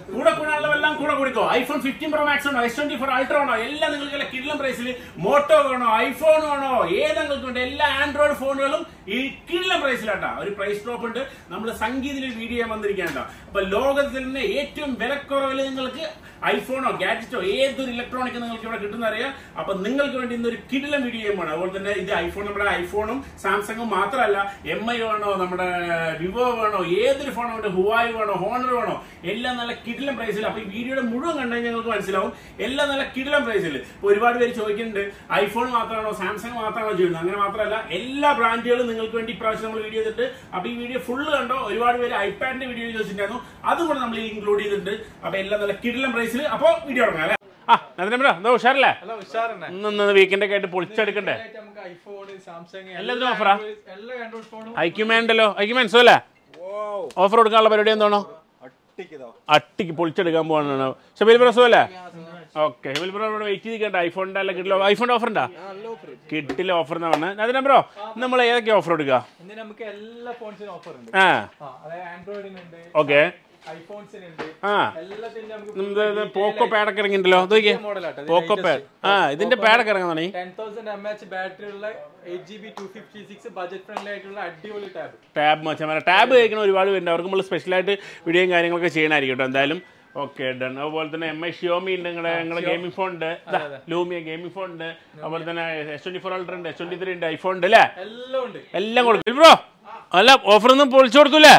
കൂടെ കൂടാനുള്ളതെല്ലാം കൂടെ കുടിക്കോ ഐഫോൺ ഫിഫ്റ്റീൻ പ്രോ മാക്സ് ഉണ്ടോ എസ് ട്വന്റി ഫോർ അൾട്ര ഉണ്ടോ എല്ലാം നിങ്ങൾക്ക് കിടിലം പ്രൈസിൽ മോട്ടോ വേണോ ഐഫോൺ വേണോ ഏത് നിങ്ങൾക്ക് ഉണ്ട് എല്ലാ ആൻഡ്രോയിഡ് ഫോണുകളും ഈ കിടിലം പ്രൈസിലാട്ടാ ഒരു പ്രൈസ് ഡ്രോപ്പ് ഉണ്ട് നമ്മൾ സംഗീതത്തിൽ ഒരു വീഡിയോ വന്നിരിക്കാനുണ്ടോ അപ്പൊ ലോകത്തിൽ തന്നെ ഏറ്റവും വിലക്കുറവിൽ നിങ്ങൾക്ക് ഐഫോണോ ഗാഡ്ജറ്റോ ഏതൊരു ഇലക്ട്രോണിക് നിങ്ങൾക്ക് ഇവിടെ കിട്ടുന്ന അറിയാം അപ്പൊ നിങ്ങൾക്ക് വേണ്ടി ഇന്നൊരു കിടിലം വീഡിയോ വേണം അതുപോലെ തന്നെ ഇത് ഐഫോൺ നമ്മുടെ ഐഫോണും സാംസങ്ങും മാത്രമല്ല എം ഐ വേണോ നമ്മുടെ വിവോ വേണോ ഏതൊരു ഫോണോ വേണോ ഹുവായി വേണോ ഹോണർ വേണോ എല്ലാം നല്ല കിടിലം പ്രൈസിൽ അപ്പൊ ഈ വീഡിയോയുടെ മുഴുവൻ കണ്ടുകഴിഞ്ഞാൽ ഞങ്ങൾക്ക് മനസ്സിലാവും എല്ലാം നല്ല കിടിലം പ്രൈസിൽ ഇപ്പൊ ഒരുപാട് പേര് ചോദിക്കുന്നുണ്ട് ഐഫോൺ മാത്രമാണോ സാംസങ് മാത്രമാണോ ചെയ്യുന്നത് അങ്ങനെ മാത്രമല്ല എല്ലാ ബ്രാൻഡുകളും നിങ്ങൾക്ക് വേണ്ടി ഇപ്രാവശ്യം നമ്മൾ വീഡിയോ ചെയ്തിട്ട് അപ്പൊ ഈ വീഡിയോ ഫുള്ള് കണ്ടോ ഒരുപാട് പേര് ഐപാഡിന്റെ വീഡിയോ ചോദിച്ചിട്ടുണ്ടായിരുന്നു അതും കൂടെ നമ്മൾ ഇൻക്ലൂഡ് ചെയ്തിട്ടുണ്ട് അപ്പൊ എല്ലാം നല്ല കിടിലം പ്രൈസിൽ അപ്പൊ വീഡിയോ തുടങ്ങാം അല്ലേ ആ നന്ദിനോ എന്താ ഉഷാറല്ലേ അല്ല ഉഷാറന്നെ ഇന്ന് വീക്കെൻഡ് ഒക്കെ ആയിട്ട് പൊളിച്ചെടുക്കണ്ടേ നമുക്ക് ഐഫോൺ സാംസങ് എല്ലാത്തിനും ഓഫറാ എല്ലാ ആൻഡ്രോയിഡ് ഫോണും ഐക്യുമാൻ ഉണ്ടല്ലോ ഐക്യുമാൻ സുഖല്ലേ ഓഫർ കൊടുക്കാനുള്ള പരിപാടി എന്താണോ ഒട്ടിക്കതോ അട്ടിക്ക് പൊളിച്ചെടുക്കാൻ പോകാനാണ് ഷബീൽ ബ്രോ സുഖല്ലേ ഓക്കെ ഷബീൽ ബ്രോ ഇവിടെ വെയിറ്റ് ചെയ്തിട്ടുണ്ട് ഐഫോണിന്റെ അല്ല കിട്ടില്ല ഐഫോണിന്റെ ഓഫർ ഉണ്ടാ നല്ല ഓഫർ കിട്ടില്ല ഓഫർ എന്നാ പറഞ്ഞത് അതിനാ ബ്രോ നമ്മൾ ഏതൊക്കെ ഓഫർ കൊടുക്കുക ഇന്ന് നമുക്ക് എല്ലാ ഫോൺസിനും ഓഫർ ഉണ്ട് ആ ആ അതായത് ആൻഡ്രോയിഡിനുണ്ട് ഓക്കെ ഐഫോൺസിനുണ്ട് ആ എല്ലാത്തിന്റെ നമുക്ക് ഇത് പോക്കോ പാഡൊക്കെ ഇറങ്ങിയിട്ടുണ്ടല്ലോ നോക്കിയേ മോഡലാട്ടോ പോക്കോ പാഡ് ആ ഇതിന്റെ പാഡൊക്കെ ഇറങ്ങുന്നതാണ് ten thousand M H battery ഉള്ള eight G B two fifty six budget friendly ആയിട്ടുള്ള അടിപൊളി ടാബ് ടാബ് മച്ചാൻ ടാബ് കഴിക്കുന്ന ഒരുപാട് പേരുണ്ട് അവർക്ക് നമ്മൾ സ്പെഷ്യലായിട്ട് വീഡിയോയും കാര്യങ്ങളൊക്കെ ചെയ്യണമായിരിക്കും കേട്ടോ എന്തായാലും ഓക്കെ ഡൺ അതുപോലെ തന്നെ എം ഐ ഷിയോമി ഉണ്ട് നിങ്ങളുടെ നിങ്ങളുടെ ഗെയിമിംഗ് ഫോൺ ഉണ്ട് ലൂമിയ ഗെയിമിംഗ് ഫോൺ ഉണ്ട് അതുപോലെ തന്നെ എസ് ട്വന്റി ഫോർ അൾട്ര ഉണ്ട് എസ് ട്വന്റി ത്രീ ഉണ്ട് ഐഫോൺ ഉണ്ട് അല്ലേ എല്ലാം ഉണ്ട് എല്ലാം കൊടുക്കും ബ്രോ അല്ല ഓഫർ ഒന്നും പൊളിച്ചു കൊടുക്കൂലേ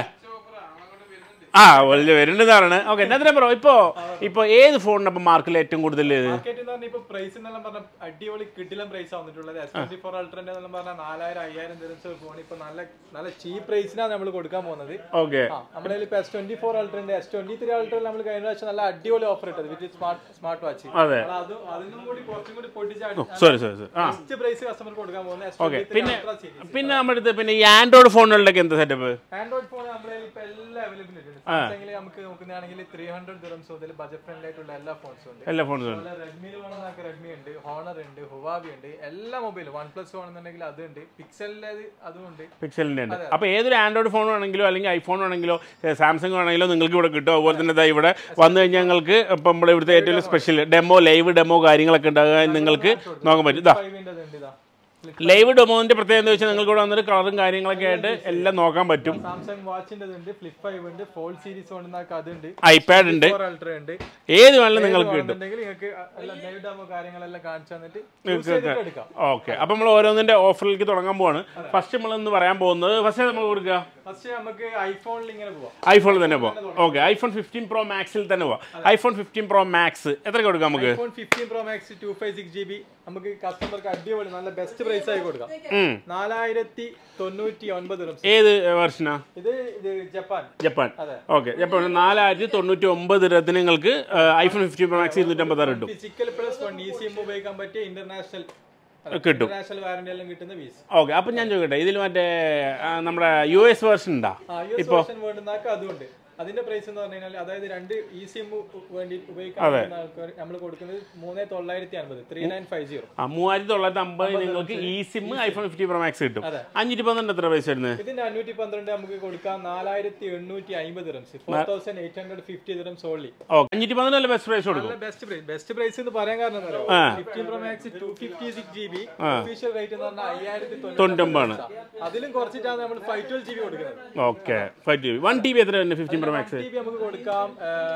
ആ വലിയ വരുന്നതാണ് ഓക്കെ എന്നാ ബ്രോ ഇപ്പോ ഇപ്പൊ ഏത് ഫോണിന് അപ്പൊ മാർക്കിൽ ഏറ്റവും കൂടുതൽ മാർക്കറ്റ് എന്ന് പറഞ്ഞാൽ ഇപ്പൊ പ്രൈസ് എന്നെല്ലാം പറഞ്ഞ അടിപൊളി കിട്ടിലും പ്രൈസ് വന്നിട്ടുള്ളത് എസ് ട്വന്റി ഫോർ അൾട്രന്റെ എന്നെല്ലാം പറഞ്ഞാൽ നാലായിരം അയ്യായിരം ദിനസ് ഫോൺ ഇപ്പൊ നല്ല നല്ല ചീപ്പ് പ്രൈസിനാണ് നമ്മൾ കൊടുക്കാൻ പോകുന്നത് ഓക്കെ ആ നമ്മുടെ ഇപ്പൊ എസ് ട്വന്റി ഫോർ അൾട്രന്റെ എസ് ട്വന്റി ത്രീ അൾട്രയിൽ നമ്മൾ കഴിഞ്ഞ പ്രാവശ്യം നല്ല അടിപൊളി ഓഫർ ഇട്ടത് വിത്ത് സ്മാർട്ട് സ്മാർട്ട് വാച്ച് അതെ അത് അതിനും കൂടി കുറച്ചും കൂടി പൊട്ടിച്ചാണ് സോറി സോറി സോറി ആ ബെസ്റ്റ് പ്രൈസ് കസ്റ്റമർക്ക് കൊടുക്കാൻ പോകുന്നത് എസ് ഓക്കെ ട്വന്റി ത്രീ പിന്നെ അൾട്ര സീരീസ് പിന്നെ നമ്മുടെ അടുത്ത് പിന്നെ ഈ ആൻഡ്രോയിഡ് ഫോണുകളിലൊക്കെ എന്താ സെറ്റപ്പ് ആൻഡ്രോയിഡ് ഫോൺ നമ്മുടെ ഇപ്പൊ എല്ലാം അവൈലബിൾ ഉണ്ട് സാംസങ്ങിൽ നമുക്ക് നോക്കുന്നതാണെങ്കിൽ ത്രീ ഹൺഡ്രഡ് ദിറംസ് മുതൽ ബജറ്റ് ഫ്രണ്ട്ലി ആയിട്ടുള്ള എല്ലാ ഫോൺസും ഉണ്ട് എല്ലാ ഫോണും അതുപോലെ റെഡ്മിയിൽ വേണമെന്നൊക്കെ റെഡ്മി ഉണ്ട് ഹോണർ ഉണ്ട് ഹുവാവി ഉണ്ട് എല്ലാ മൊബൈലും വൺ പ്ലസ് വേണമെന്നുണ്ടെങ്കിൽ അതുണ്ട് പിക്സലിന്റെ അതും ഉണ്ട് പിക്സലിന്റെ ഉണ്ട് അപ്പൊ ഏതൊരു ആൻഡ്രോയിഡ് ഫോൺ ആണെങ്കിലോ അല്ലെങ്കിൽ ഐഫോൺ ആണെങ്കിലോ സാംസങ് ആണെങ്കിലോ നിങ്ങൾക്ക് ഇവിടെ കിട്ടും അതുപോലെ തന്നെ ദാ ഇവിടെ വന്നു കഴിഞ്ഞാൽ ഞങ്ങൾക്ക് ഇപ്പം നമ്മുടെ ഇവിടുത്തെ ഏറ്റവും സ്പെഷ്യൽ ഡെമോ ലൈവ് ഡെമോ കാര്യങ്ങളൊക്കെ ഉണ്ടാകാൻ നിങ്ങൾക്ക് നോക്കാൻ പറ്റും ഇതാ ഫൈവിന്റെ ഉണ്ട് ഇതാ ലൈവ് ഡെമോന്റെ പ്രത്യേകത എന്താ വെച്ചാൽ നിങ്ങൾക്ക് ഇവിടെ വന്നിട്ട് കളറും കാര്യങ്ങളൊക്കെ ആയിട്ട് എല്ലാം നോക്കാൻ പറ്റും സാംസങ് വാച്ചിന്റെ ഉണ്ട് ഫ്ലിപ്പ് ഫൈവ് ഉണ്ട് ഫോൾഡ് സീരീസ് വേണമെന്നൊക്കെ അതുണ്ട് ഐപാഡ് ഉണ്ട് ഫോർ അൾട്ര ഉണ്ട് ഏത് വേണമെങ്കിലും നിങ്ങൾക്ക് കിട്ടും വേണമെന്നുണ്ടെങ്കിൽ നിങ്ങൾക്ക് എല്ലാം ലൈവ് ഡെമോ കാര്യങ്ങളെല്ലാം കാണിച്ചു തന്നിട്ട് യൂസ് ചെയ്തിട്ട് എടുക്കാം ഓക്കെ അപ്പൊ നമ്മൾ ഓരോന്നിന്റെ ഓഫറിലേക്ക് തുടങ്ങാൻ പോവാണ് ഫസ്റ്റ് നമ്മൾ ഇന്ന് പറയാൻ പോകുന്നത് ഫസ്റ്റ് നമ്മൾ കൊടുക്കുക ഫസ്റ്റ് നമുക്ക് ഐഫോണിൽ ഇങ്ങനെ പോവാം ഐഫോണിൽ തന്നെ പോവാം ഓക്കെ ഐഫോൺ ഫിഫ്റ്റീൻ പ്രോ മാക്സിൽ തന്നെ പോവാം ഐഫോൺ ഫിഫ്റ്റീൻ പ്രോ മാക്സ് എത്ര കൊടുക്കാം നമുക്ക് iPhone fifteen pro max two five six G B നമുക്ക് കസ്റ്റമർക്ക് അടിപൊളി നല്ല ബെസ്റ്റ് പ്രൈസ് ആയി കൊടുക്കാം ഉം. നാലായിരത്തി തൊണ്ണൂറ്റി ഒൻപത് dirhams. ഏത് വെർഷനാ ഇത് ഇത് ജപ്പാൻ ജപ്പാൻ അതെ. ഓക്കെ ജപ്പാൻ നാലായിരത്തി തൊണ്ണൂറ്റി ഒമ്പത് രൂപത്തിന് നിങ്ങൾക്ക് ഐഫോൺ ഫിഫ്റ്റീൻ പ്രോ മാക്സ് ഇരുന്നൂറ്റമ്പത് കിട്ടും ഫിസിക്കൽ പ്ലസ് വൺ ഈ സിം ഉപയോഗിക്കാൻ പറ്റിയ ഇന്റർനാഷണൽ കിട്ടും ഇന്റർനാഷണൽ വാറന്റി എല്ലാം കിട്ടുന്ന പീസ് ഓക്കെ അപ്പം ഞാൻ ചോദിക്കട്ടെ ഇതിൽ മറ്റേ ആ, നമ്മുടെ യു എസ് വേർഷൻ ഉണ്ടാ ആ യു എസ് വേർഷൻ വേണ്ടുന്നൊക്കെ അതുണ്ട് അതിന്റെ പ്രൈസ് എന്ന് പറഞ്ഞു കഴിഞ്ഞാൽ അതായത് രണ്ട് ഈ സിം വേണ്ടി ഉപയോഗിക്കാൻ ആൾക്കാർ നമ്മൾ കൊടുക്കുന്നത് മൂന്ന് തൊള്ളായിരത്തി അൻപത് ത്രീ നയൻ ഫൈവ് സീറോ ആ മൂവായിരത്തി തൊള്ളായിരത്തി അമ്പത് നിങ്ങൾക്ക് ഈ SIM iPhone fifty pro max കിട്ടും അതെ. അഞ്ഞൂറ്റി പന്ത്രണ്ട് എത്ര പൈസ വരുന്നത് ഇതിന്റെ അഞ്ഞൂറ്റി പന്ത്രണ്ട് നമുക്ക് കൊടുക്കാം നാലായിരത്തി എണ്ണൂറ്റി അമ്പത് dirhams four thousand eight hundred fifty dirhams only okay അഞ്ഞൂറ്റി പന്ത്രണ്ട് അല്ല ബെസ്റ്റ് പ്രൈസ് കൊടുക്കും നല്ല ബെസ്റ്റ് പ്രൈസ് ബെസ്റ്റ് പ്രൈസ് എന്ന് പറയാൻ കാരണം fifteen pro max two fifty six G B official rate എന്ന് പറഞ്ഞാൽ അയ്യായിരത്തി തൊണ്ണൂറ്റൊമ്പതാണ് അതിലും കുറച്ചിട്ടാണ് നമ്മൾ ഫൈവ് ട്വൽവ് ജി ബി കൊടുക്കുന്നത് okay five G B one T B എത്ര വരുന്നത് fifteen pro max G B നമുക്ക് കൊടുക്കാം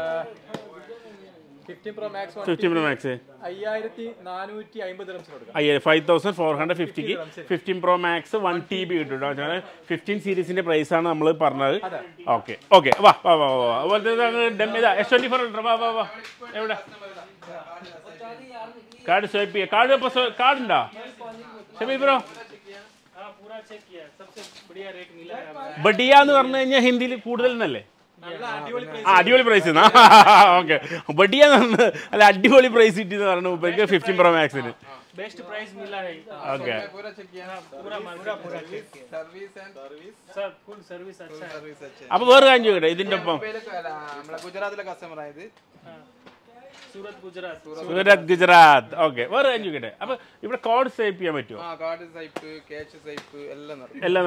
fifteen pro max fifteen pro max അയ്യായിരത്തി നാനൂറ്റി അമ്പത് റംസ് കൊടുക്കാം അയ്യായിരം ഫൈവ് തൗസൻഡ് ഫോർ ഹൺഡ്രഡ് ഫിഫ്റ്റിക്ക് fifteen pro max one T B കിട്ടും കേട്ടോ ഫിഫ്റ്റീൻ സീരീസിന്റെ പ്രൈസ് ആണ് നമ്മൾ പറഞ്ഞത് ഓക്കെ ഓക്കെ വാ വാ വാ വാ അതുപോലെ എസ് ട്വന്റി ഫോർ വാ വാ വാ എവിടെ കാർഡ് സ്വൈപ്പ് ചെയ്യാം കാർഡ് ഇപ്പൊ കാർഡ് ഉണ്ടോ ഷമീ ബ്രോ ബഡിയ എന്ന് പറഞ്ഞു കഴിഞ്ഞാൽ ഹിന്ദിയിൽ കൂടുതൽ എന്നല്ലേ നല്ല അടിപൊളി ആ അടിപൊളി പ്രൈസ് ഓക്കെ ബഡിയ എന്ന് പറഞ്ഞത് അല്ല അടിപൊളി പ്രൈസ് കിട്ടിയെന്ന് പറഞ്ഞു ഇപ്പൊ ഫിഫ്റ്റീൻ പ്രോ മാക്സിന് बेस्ट प्राइस मिला है ഓക്കെ पूरा चेक किया ना पूरा पूरा पूरा check किया service and service sir full service अच्छा है सर्विस अच्छे അപ്പൊ വേറെ കാര്യം ചോദിക്കട്ടെ ഇതിന്റെ ഒപ്പം നമ്മളെ ഗുജറാത്തിലെ കസ്റ്റമർ ആയത് सूरत गुजरात സൂരത് ഗുജറാത്ത് ഓക്കെ വേറെ കാര്യം ചോദിക്കട്ടെ അപ്പൊ ഇവിടെ കോഡ് സേവ് ചെയ്യാൻ പറ്റുമോ ആ കാർഡ് സൈപ്പ് ക്യാഷ് സൈപ്പ് എല്ലാം നടക്കും എല്ലാം നടക്കും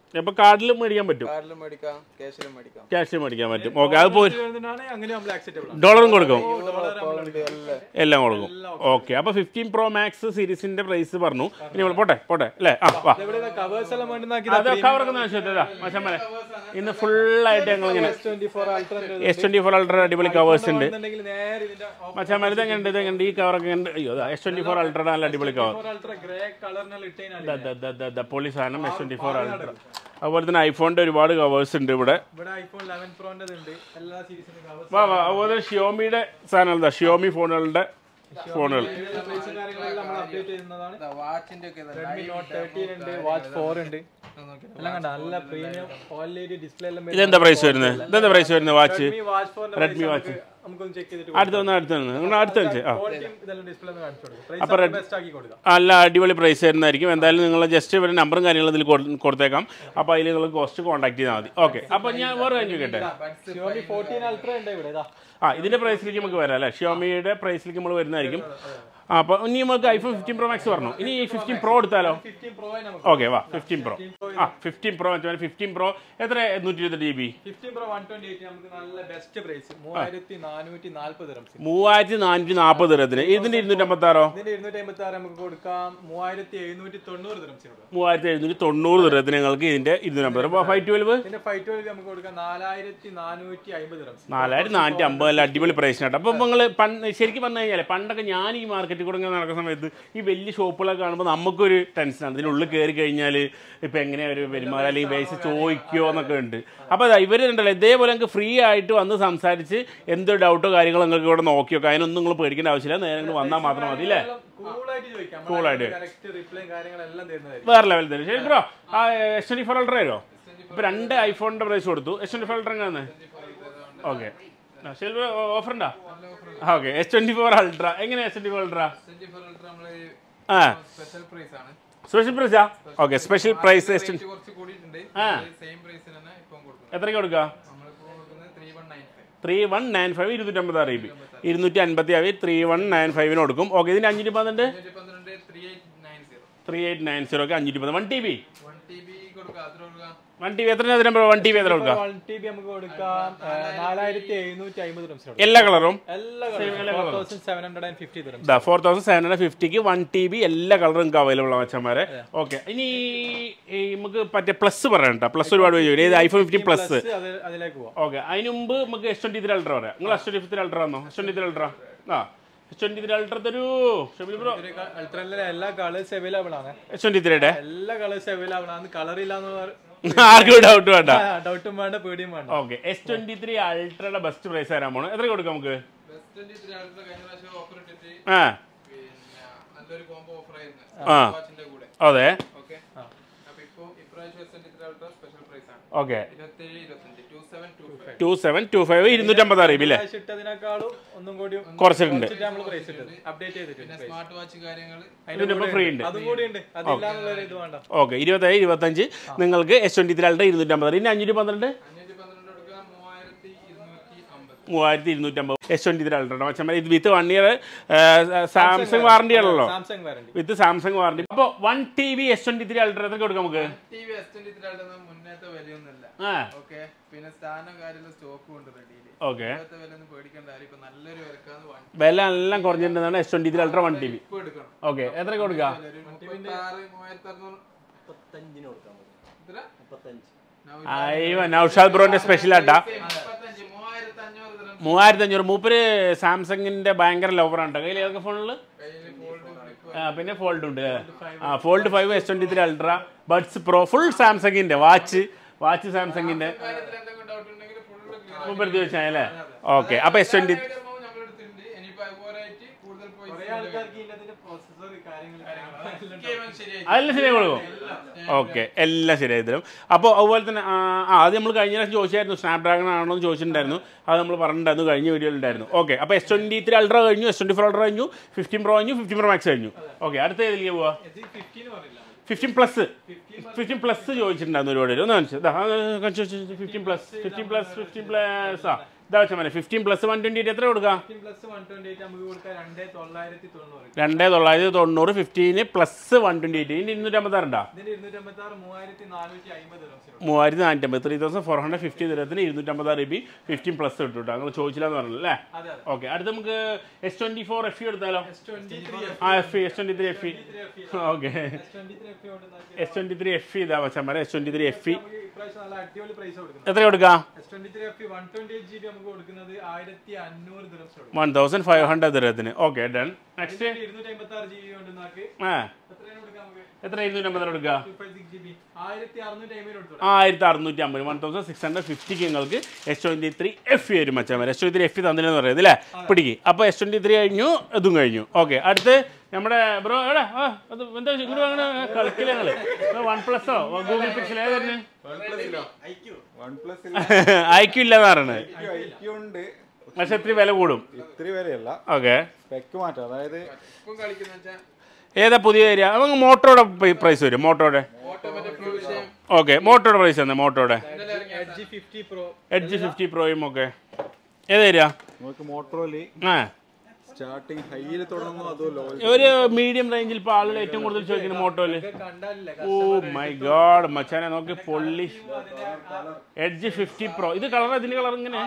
അപ്പോൾ കാർഡിൽ മേടിക്കാൻ പറ്റും കാർഡിലും മേടിക്കാം ക്യാഷിലും മേടിക്കാം ക്യാഷ് മേടിക്കാൻ പറ്റും ഓക്കെ അത് പോയി അങ്ങനെ നമ്മൾ ആക്സെപ്റ്റബിൾ ആണ് ഡോളറും കൊടുക്കും പൗണ്ട് എല്ലാം എല്ലാം കൊടുക്കും ഓക്കെ അപ്പോൾ ഫിഫ്റ്റീൻ പ്രോ മാക്സ് സീരീസിന്റെ പ്രൈസ് പറഞ്ഞു ഇനി നമ്മൾ പോട്ടെ പോട്ടെ അല്ലേ ആ വാ ഇവിടെ കവേഴ്സ് എല്ലാം വേണ്ടി അത് കവറൊക്കെ ആവശ്യമില്ല മച്ചമ്മനെ ഇന്ന് ഫുള്ളായിട്ട് ഞങ്ങൾ ഇങ്ങനെ twenty four ultra S twenty four ultra അടിപൊളി കവേഴ്സ് ഉണ്ട് ഉണ്ടെങ്കിൽ നേരെ ഇതിന്റെ മച്ചാൻ ഇത് എങ്ങനെ ഇത് എങ്ങനെ ഈ കവറൊക്കെ ഉണ്ട് അയ്യോ എസ് ട്വന്റി ഫോർ അൾട്ര നല്ല അടിപൊളി കവർ അൾട്ര ഗ്രേ കളറിനാൽ ഇട്ടേനാൽ പൊളി സാധനം എസ് ട്വന്റി ഫോർ അൾട്ര അതുപോലെ തന്നെ ഐഫോണിന്റെ ഒരുപാട് കവേഴ്സ് ഉണ്ട് ഇവിടെ ഇവിടെ ഐഫോൺ ലെവൻ പ്രോന്റെ ഉണ്ട് എല്ലാ സീരീസിനും കവേഴ്സ് വാ വാ അതുപോലെ ഷിയോമിയുടെ സാധനം എന്താ ഷിയോമി ഫോണുകളുടെ ഫോണുകൾ പ്രൈസും കാര്യങ്ങളെല്ലാം നമ്മൾ അപ്ഡേറ്റ് ചെയ്യുന്നതാണ് വാച്ചിന്റെ ഒക്കെ റെഡ്മി നോട്ട് തേർട്ടീൻ ഉണ്ട് വാച്ച് ഫോർ ഉണ്ട് എല്ലാം കണ്ട നല്ല പ്രീമിയം ഓൾറെഡി ഡിസ്പ്ലേ എല്ലാം ഇതെന്താ പ്രൈസ് വരുന്നത് ഇതെന്താ പ്രൈസ് വരുന്നത് വാച്ച് റെഡ്മി വാച്ച് ഫോറിന്റെ Redmi watch. നമുക്കൊന്ന് ചെക്ക് ചെയ്തിട്ട് അടുത്ത വന്ന് അടുത്ത വന്ന് നിങ്ങൾ അടുത്ത വെച്ച് ആ ക്വാളിറ്റിയും ഇതെല്ലാം ഡിസ്പ്ലേ ഒന്ന് കാണിച്ചു കൊടുക്കും പ്രൈസ് ബെസ്റ്റ് ആക്കി കൊടുക്കാം നല്ല അടിപൊളി പ്രൈസ് വരുന്നതായിരിക്കും എന്തായാലും നിങ്ങൾ ജസ്റ്റ് ഇവരുടെ നമ്പറും കാര്യങ്ങളും ഇതിൽ കൊടു- കൊടുത്തേക്കാം അപ്പോൾ അതിൽ നിങ്ങൾ കോസ്റ്റ് കോൺടാക്ട് ചെയ്താൽ മതി ഓക്കെ അപ്പോൾ ഞാൻ വേറെ കാര്യം കേട്ടെ ഷിയോമി ഫോർട്ടീൻ അൾട്ര ഉണ്ട് ഇവിടെ ഇതാ ആ ഇതിന്റെ പ്രൈസിലേക്ക് നമുക്ക് വരാം അല്ലേ ഷിയോമിയുടെ പ്രൈസിലേക്ക് നമ്മൾ വരുന്നതായിരിക്കും ആ അപ്പോൾ ഇനി നമുക്ക് ഐഫോൺ ഫിഫ്റ്റീൻ പ്രോ മാക്സ് പറഞ്ഞു ഇനി ഈ ഫിഫ്റ്റീൻ പ്രോ എടുത്താലോ ഫിഫ്റ്റീൻ പ്രോ നമുക്ക് ഓക്കെ വാ ഫിഫ്റ്റീൻ പ്രോ ആ ഫിഫ്റ്റീൻ പ്രോ ഫിഫ്റ്റീൻ പ്രോ എത്ര നൂറ്റി ഇരുപത്തി G B fifteen pro one twenty eight നമുക്ക് നല്ല ബെസ്റ്റ് പ്രൈസ് മൂവായിരത്തി നാനൂറ്റി നാല്പത് റംസ് മൂവായിരത്തി നാനൂറ്റി നാൽപ്പത് ദൂരത്തിന് ഇതിന്റെ ഇരുന്നൂറ്റമ്പത്തി ആറോ ഇതിന്റെ ഇരുന്നൂറ്റി അമ്പത്തി ആറ് നമുക്ക് കൊടുക്കാം മൂവായിരത്തി എഴുന്നൂറ്റി തൊണ്ണൂറ് റംസ് കൊടുക്കാം മൂവായിരത്തി എഴുന്നൂറ്റി തൊണ്ണൂറ് ദൂരത്തിന് നിങ്ങൾക്ക് ഇതിന്റെ ഇരുന്നൂറ്റമ്പത് അപ്പോൾ ഫൈവ് ട്വൽവ് ഇതിന്റെ ഫൈവ് ട്വൽവ് നമുക്ക് കൊടുക്കാം നാലായിരത്തി നാനൂറ്റി അമ്പത് റംസ് നാലായിരത്തി നാനൂറ്റി അമ്പത് അല്ല അടിപൊളി പ്രൈസിനായിട്ട് അപ്പം നിങ്ങൾ പണ്ട് ശരിക്കും പറഞ്ഞു കഴിഞ്ഞാൽ പണ്ടൊക്കെ ഞാൻ ഈ മാർക്കറ്റിൽ കൂടെ ഇങ്ങനെ നടക്കുന്ന സമയത്ത് ഈ വലിയ ഷോപ്പുകളൊക്കെ കാണുമ്പോൾ നമുക്കൊരു ടെൻഷനാണ് ഇതിനുള്ളിൽ കയറി കഴിഞ്ഞാൽ ഇപ്പം എങ്ങനെയാണ് ഒരു പെരുമാറുക അല്ലെങ്കിൽ പൈസ ചോദിക്കുമോ എന്നൊക്കെ ഉണ്ട് അപ്പോൾ അതാ ഇവർ ഉണ്ടല്ലോ ഇതേപോലെ നിങ്ങൾക്ക് ഫ്രീ ആയിട്ട് വന്ന് സംസാരിച്ച് എന്ത് ഡൗട്ടോ കാര്യങ്ങളോ നിങ്ങൾക്ക് ഇവിടെ നോക്കി നോക്കാം അതിനൊന്നും നിങ്ങൾ പേടിക്കേണ്ട ആവശ്യമില്ല നേരെ നിങ്ങൾ വന്നാൽ മാത്രം മതി അല്ലേ കൂളായിട്ട് ചോദിക്കാം Cool-ആയിട്ട്. കറക്റ്റ് റിപ്ലൈയും കാര്യങ്ങളെല്ലാം തരുന്നതായിരിക്കും വേറെ ലെവൽ തരും ശരി ബ്രോ ആ എസ് ട്വൻറ്റി ഫോർ അൾട്ര തരുമോ ഇപ്പോൾ രണ്ട് ഐഫോണിൻ്റെ പ്രൈസ് കൊടുത്തു എസ് ട്വൻറ്റി ഫോർ അൾട്ര എങ്ങനെയാണ് ഓക്കെ ശരി ബ്രോ ഓഫർ ഉണ്ടോ okay S twenty four ultra എങ്ങനെ എസ് ട്വൻറ്റി ഫോർ അൾട്ര നമ്മള് ആ സ്പെഷ്യൽ പ്രൈസ് ആണ് സ്പെഷ്യൽ പ്രൈസാ okay special price S rate കുറച്ച് കൂടിയിട്ടുണ്ട് ആ. സെയിം പ്രൈസിന് തന്നെ ഇപ്പം കൊടുക്കുന്നത് എത്രയ്ക്ക് കൊടുക്കുക നമ്മളിപ്പോ കൊടുക്കുന്നത് three one nine five three one nine five ഇരുന്നൂറ്റമ്പത് ആറ് ബി ഇരുന്നൂറ്റി അൻപത്തി ആറ് ത്രീ വൺ നയൻ ഫൈവിന് കൊടുക്കും ഓക്കെ ഇതിന് അഞ്ഞൂറ്റി പന്ത്രണ്ട് അഞ്ഞൂറ്റി പന്ത്രണ്ട് three eight nine zero three eight nine zero ഒക്കെ അഞ്ഞൂറ്റി പന്ത്രണ്ട് one T B one T B കൊടുക്കുക അത്ര കൊടുക്കുക വൺ ടി ബി എത്ര അതിന് വൺ ടി ബി എത്ര കൊടുക്കുക വൺ ടി ബി നമുക്ക് കൊടുക്കാം നാലായിരത്തി എഴുന്നൂറ്റി അമ്പത് റംസ് എല്ലാ കളറും എല്ലാ four thousand seven hundred and fifty dirhams ഇതാ ഫോർ തൗസൻഡ് സെവൻ ഹൺഡ്രഡ് ഫിഫ്റ്റിക്ക് വൺ ടി ബി എല്ലാ കളറും നിങ്ങൾക്ക് അവൈലബിൾ ആണ് മച്ചന്മാരെ ഓക്കെ ഇനി ഈ നമുക്ക് പറ്റിയ പ്ലസ് പറയണ്ട പ്ലസ് ഒരുപാട് പേര് ചോദിക്കും ഏത് ഐഫോൺ ഫിഫ്റ്റി പ്ലസ് അത് അതിലേക്ക് പോവാം ഓക്കെ അതിന് മുമ്പ് നമുക്ക് എസ് ട്വൻറ്റി ത്രീ അൾട്ര പറയാം നിങ്ങൾ എസ് ട്വൻറ്റി ത്രീ അൾട്ര ആണോ എസ് ട്വൻറ്റി ത്രീ അൾട്ര ആ എസ് ട്വൻറ്റി ത്രീ അൾട്ര തരൂ ഷബീൽ ബ്രോ അൾട്രയിലെ എല്ലാ കളേഴ്സ് അവൈലബിൾ ആണ് എസ് ട്വൻറ്റി ത്രീയുടെ എല്ലാ കളേഴ്സ് അവൈലബിൾ ആണ് കളർ ഇല്ലാന്ന് ആർക്കും ഡൗട്ട് വേണ്ട ഡൗട്ടും വേണ്ട പേടിയും വേണ്ട ഓക്കെ എസ് ട്വൻറ്റി ത്രീ അൾട്രയുടെ ബെസ്റ്റ് പ്രൈസ് തരാൻ പോണു എത്ര കൊടുക്കാം നമുക്ക് ബെസ്റ്റ് ട്വന്റി ത്രീ അടുത്ത കഴിഞ്ഞ പ്രാവശ്യം ഓഫർ ഇട്ടിട്ട് ആ പിന്നെ നല്ലൊരു കോംബോ ഓഫർ ആയിരുന്നു ആ. വാച്ചിന്റെ കൂടെ അതെ ഓക്കെ അപ്പൊ ഇപ്പൊ ഇപ്രാവശ്യം S twenty three ultra special price ആണ് ഓക്കെ ഇരുപത്തേഴ് ഇരുപത്തഞ്ച് two seven two five two seven two five ഇരുന്നൂറ്റമ്പത് അറിയില്ല അല്ലേ കാശ് ഇട്ടതിനേക്കാളും ഒന്നും കൂടി കുറച്ചിട്ടുണ്ട് നമ്മൾ പ്രൈസ് ഇട്ടത് അപ്ഡേറ്റ് ചെയ്തിട്ടുണ്ട് price. സ്മാർട്ട് വാച്ച് കാര്യങ്ങൾ ഇതിനിപ്പോൾ ഫ്രീ ഉണ്ട് അതും കൂടി ഉണ്ട് അതില്ലാന്നുള്ള ഇത് വേണ്ട ഓക്കെ ഇരുപത്തേഴ് ഇരുപത്തഞ്ച് നിങ്ങൾക്ക് എസ് ട്വൻറ്റി ത്രീ അൾട്ര ഇരുന്നൂറ്റമ്പത് ഇനി അഞ്ഞൂറ്റി പന്ത്രണ്ട് അഞ്ഞൂറ്റി പന്ത്രണ്ട് എടുക്കുക മൂവായിരത്തി ഇരുന്നൂറ്റി അമ്പത് മൂവായിരത്തി ഇരുന്നൂറ്റമ്പത് എസ് ട്വൻറ്റി ത്രീ അൾട്ര മച്ചമ്മ ഇത് with one year Samsung warranty ആണല്ലോ Samsung warranty with Samsung warranty അപ്പോൾ one T V S twenty three ultra എത്ര കൊടുക്കാം നമുക്ക് T V S twenty three ultra മുന്നേത്തെ വിലയൊന്നുമില്ല ആ ഓക്കെ പിന്നെ സ്ഥാനം കാര്യമുള്ള സ്റ്റോക്കും ഉണ്ട് റെഡിയിൽ ഓക്കെ ഇപ്പോഴത്തെ വില ഒന്നും പേടിക്കേണ്ട കാര്യം ഇപ്പൊ നല്ലൊരു വിലക്കാന്ന് വാങ്ങി വില എല്ലാം കുറഞ്ഞിട്ടുണ്ടെന്നാണ് S twenty three ultra one T V ഇപ്പൊ എടുക്കണം ഓക്കെ എത്ര കൊടുക്കാം ഒരു മുപ്പത്തി ആറ് മൂവായിരത്തി അറുന്നൂറ് എത്ര? അയ്യോ നൗഷാദ് ബ്രോന്റെ സ്പെഷ്യൽ ആട്ടാ മുപ്പത്തഞ്ച് മൂവായിരത്തി അഞ്ഞൂറ് ദിനം മൂവായിരത്തി അഞ്ഞൂറ് മൂപ്പര് സാംസങ്ങിന്റെ ഭയങ്കര ലവറാണ് കേട്ടോ കയ്യിൽ ഏതൊക്കെ ഫോണിൽ കയ്യില് ഫോൾഡ് ഫ്ലിപ്പ് ആ പിന്നെ ഫോൾഡ് ഉണ്ട് ആ fold five S twenty three ultra buds pro full സാംസങ്ങിന്റെ വാച്ച് വാച്ച് സാംസങ്ങിന്റെ കാര്യത്തിൽ എന്തെങ്കിലും ഡൗട്ട് ഉണ്ടെങ്കിൽ ഫുള്ള് ക്ലിയർ മുമ്പെടുത്ത് വെച്ചാൽ അല്ലേ ഓക്കെ അപ്പൊ എസ് ട്വന്റി നമ്മളെടുത്തിട്ടുണ്ട് ഇനിയിപ്പോ അതുപോലെ ആയിട്ട് കൂടുതൽ പോയി ആൾക്കാർക്ക് ഇതിന്റെ പ്രോസസ്സർ കാര്യങ്ങൾ ശരിയായി അതെല്ലാം ശരിയായി കൊടുക്കും ഓക്കെ എല്ലാം ശരിയായി തരും അപ്പോൾ അതുപോലെ തന്നെ ആ ആ, അത് നമ്മൾ കഴിഞ്ഞ പ്രാവശ്യം ചോദിച്ചായിരുന്നു സ്നാപ് ഡ്രാഗൺ ആണോ എന്ന് ചോദിച്ചിട്ടുണ്ടായിരുന്നു അത് നമ്മൾ പറഞ്ഞിട്ടുണ്ടായിരുന്നു കഴിഞ്ഞ വീഡിയോയിൽ ഉണ്ടായിരുന്നു ഓക്കെ അപ്പോൾ എസ് ട്വന്റി ത്രീ അൾട്ര കഴിഞ്ഞു എസ് ട്വന്റി ഫോർ അൾട്ര കഴിഞ്ഞു ഫിഫ്റ്റീൻ പ്രോ കഴിഞ്ഞു ഫിഫ്റ്റീൻ പ്രോ മാക്സ് കഴിഞ്ഞു ഓക്കെ അടുത്ത ഏതിലേക്ക് പോവാ ഇത് ഫിഫ്റ്റീൻ പറയില്ല ഫിഫ്റ്റീൻ പ്ലസ് ഫിഫ്റ്റീൻ പ്ലസ് ചോദിച്ചിട്ടുണ്ടായിരുന്നു ഒരുപാട് പേര് ഒന്ന് കാണിച്ചു fifteen plus fifteen plus fifteen plus ആ ഇതാ വെച്ചാൽ മതി fifteen plus one twenty eight എത്ര കൊടുക്കാം fifteen plus one twenty eight നമുക്ക് കൊടുക്കാം രണ്ടേ തൊള്ളായിരത്തി തൊണ്ണൂറ് രണ്ട് തൊള്ളായിരത്തി തൊണ്ണൂറ് ഫിഫ്റ്റീന് പ്ലസ് വൺ ട്വൻറ്റി എയ്റ്റ് ഇതിന് ഇരുന്നൂറ്റമ്പത്താറുണ്ടോ ഇതിന്റെ ഇരുന്നൂറ്റമ്പത്തി ആറ് മൂവായിരത്തി നാനൂറ്റി അമ്പത് റംസിലുണ്ട് മൂവായിരത്തി നാനൂറ്റമ്പത് three thousand four hundred fifty ദിനത്തിന് ഇരുന്നൂറ്റമ്പത്താറ് രൂപ ഫിഫ്റ്റീൻ പ്ലസ് ഇട്ടു കേട്ടോ നിങ്ങൾ ചോദിച്ചില്ലാന്ന് പറഞ്ഞല്ലോ അല്ലേ അതെ അതെ ഓക്കെ അടുത്ത് നമുക്ക് S twenty four F E എടുത്താലോ എസ് ട്വന്റി ത്രീ ആ F E S twenty three F E okay S twenty three F കൊണ്ട് S twenty three F E ഇതാ വച്ചാൽ S twenty three F E നമുക്ക് ഇപ്രാവശ്യം നല്ല അടിപൊളി പ്രൈസ് കൊടുക്കുന്നത് എത്ര കൊടുക്കാം S twenty three F one twenty eight G B നമുക്ക് കൊടുക്കുന്നത് ആയിരത്തി അഞ്ഞൂറ് ദിവസം കൊടുക്കും വൺ തൗസൻഡ് ഫൈവ് ഹൺഡ്രഡ് ദിനത്തിന് ഓക്കെ ഡൺ നെക്സ്റ്റ് ഇരുന്നൂറ്റി അമ്പത്തി ആറ് ജി ബി കൊണ്ട് നാക്ക് ആ എത്രയാണ് കൊടുക്കാം നമുക്ക് എത്ര ഇരുന്നൂറ്റമ്പത് കൊടുക്കുക two five six G B ആയിരത്തി അറുന്നൂറ്റി അമ്പത് കൊടുത്തു ആയിരത്തി അറുന്നൂറ്റി അമ്പത് വൺ തൗസൻഡ് സിക്സ് ഹൺഡ്രഡ് ഫിഫ്റ്റിക്ക് നിങ്ങൾക്ക് എസ് ട്വൻറ്റി ത്രീ എഫ് വരും മച്ചാൻ എസ് ട്വൻറ്റി ത്രീ എഫ് തന്നില്ലെന്ന് പറയുന്നത് അല്ലേ പിടിക്ക് അപ്പോൾ എസ് ട്വൻറ്റി ത്രീ കഴിഞ്ഞു ഇതും കഴിഞ്ഞു ഓക്കെ അടുത്ത് നമ്മുടെ ബ്രോ എവിടെ ആ അത് എന്താ ഇങ്ങോട്ട് അങ്ങനെ കളിക്കില്ല ഞങ്ങൾ വൺ പ്ലസോ ഗൂഗിൾ പിക്സൽ ഏതായിരുന്നു വൺ പ്ലസ് ഐക്യു ഇല്ലെന്ന് പറയുന്നത് ഐക്യു ഉണ്ട് പക്ഷെ ഇത്തിരി വില കൂടും ഇത്തിരി വരെയല്ല ഓക്കെ സ്പെക്ക് മാറ്റം അതായത് ഇപ്പം കളിക്കുന്ന വെച്ചാൽ ഏതാ പുതിയ ഏരിയ നമുക്ക് മോട്ടോയുടെ പ്രൈസ് വരും മോട്ടോയുടെ ഓട്ടോമാറ്റിക് പ്രൊവിഷൻ ഓക്കെ മോട്ടോയുടെ പ്രൈസ് തന്നെ മോട്ടോയുടെ edge fifty pro edge fifty പ്രോയും ഒക്കെ ഏത് ഏരിയ നമുക്ക് മോട്ടോറിൽ ആ സ്റ്റാർട്ടിങ് ഹൈയിൽ തുടങ്ങുന്നു അതോ ലോ ഒരു മീഡിയം റേഞ്ചിൽ ഇപ്പോൾ ആളുകൾ ഏറ്റവും കൂടുതൽ ചോദിക്കുന്ന മോട്ടോയില് കണ്ടാലില്ല ഓ മൈ ഗോഡ് മച്ചാനെ നോക്കി പൊള്ളി എഡ്ജ് ഫിഫ്റ്റി പ്രോ ഇത് കളർ ഇതിന്റെ കളർ ഇങ്ങനെ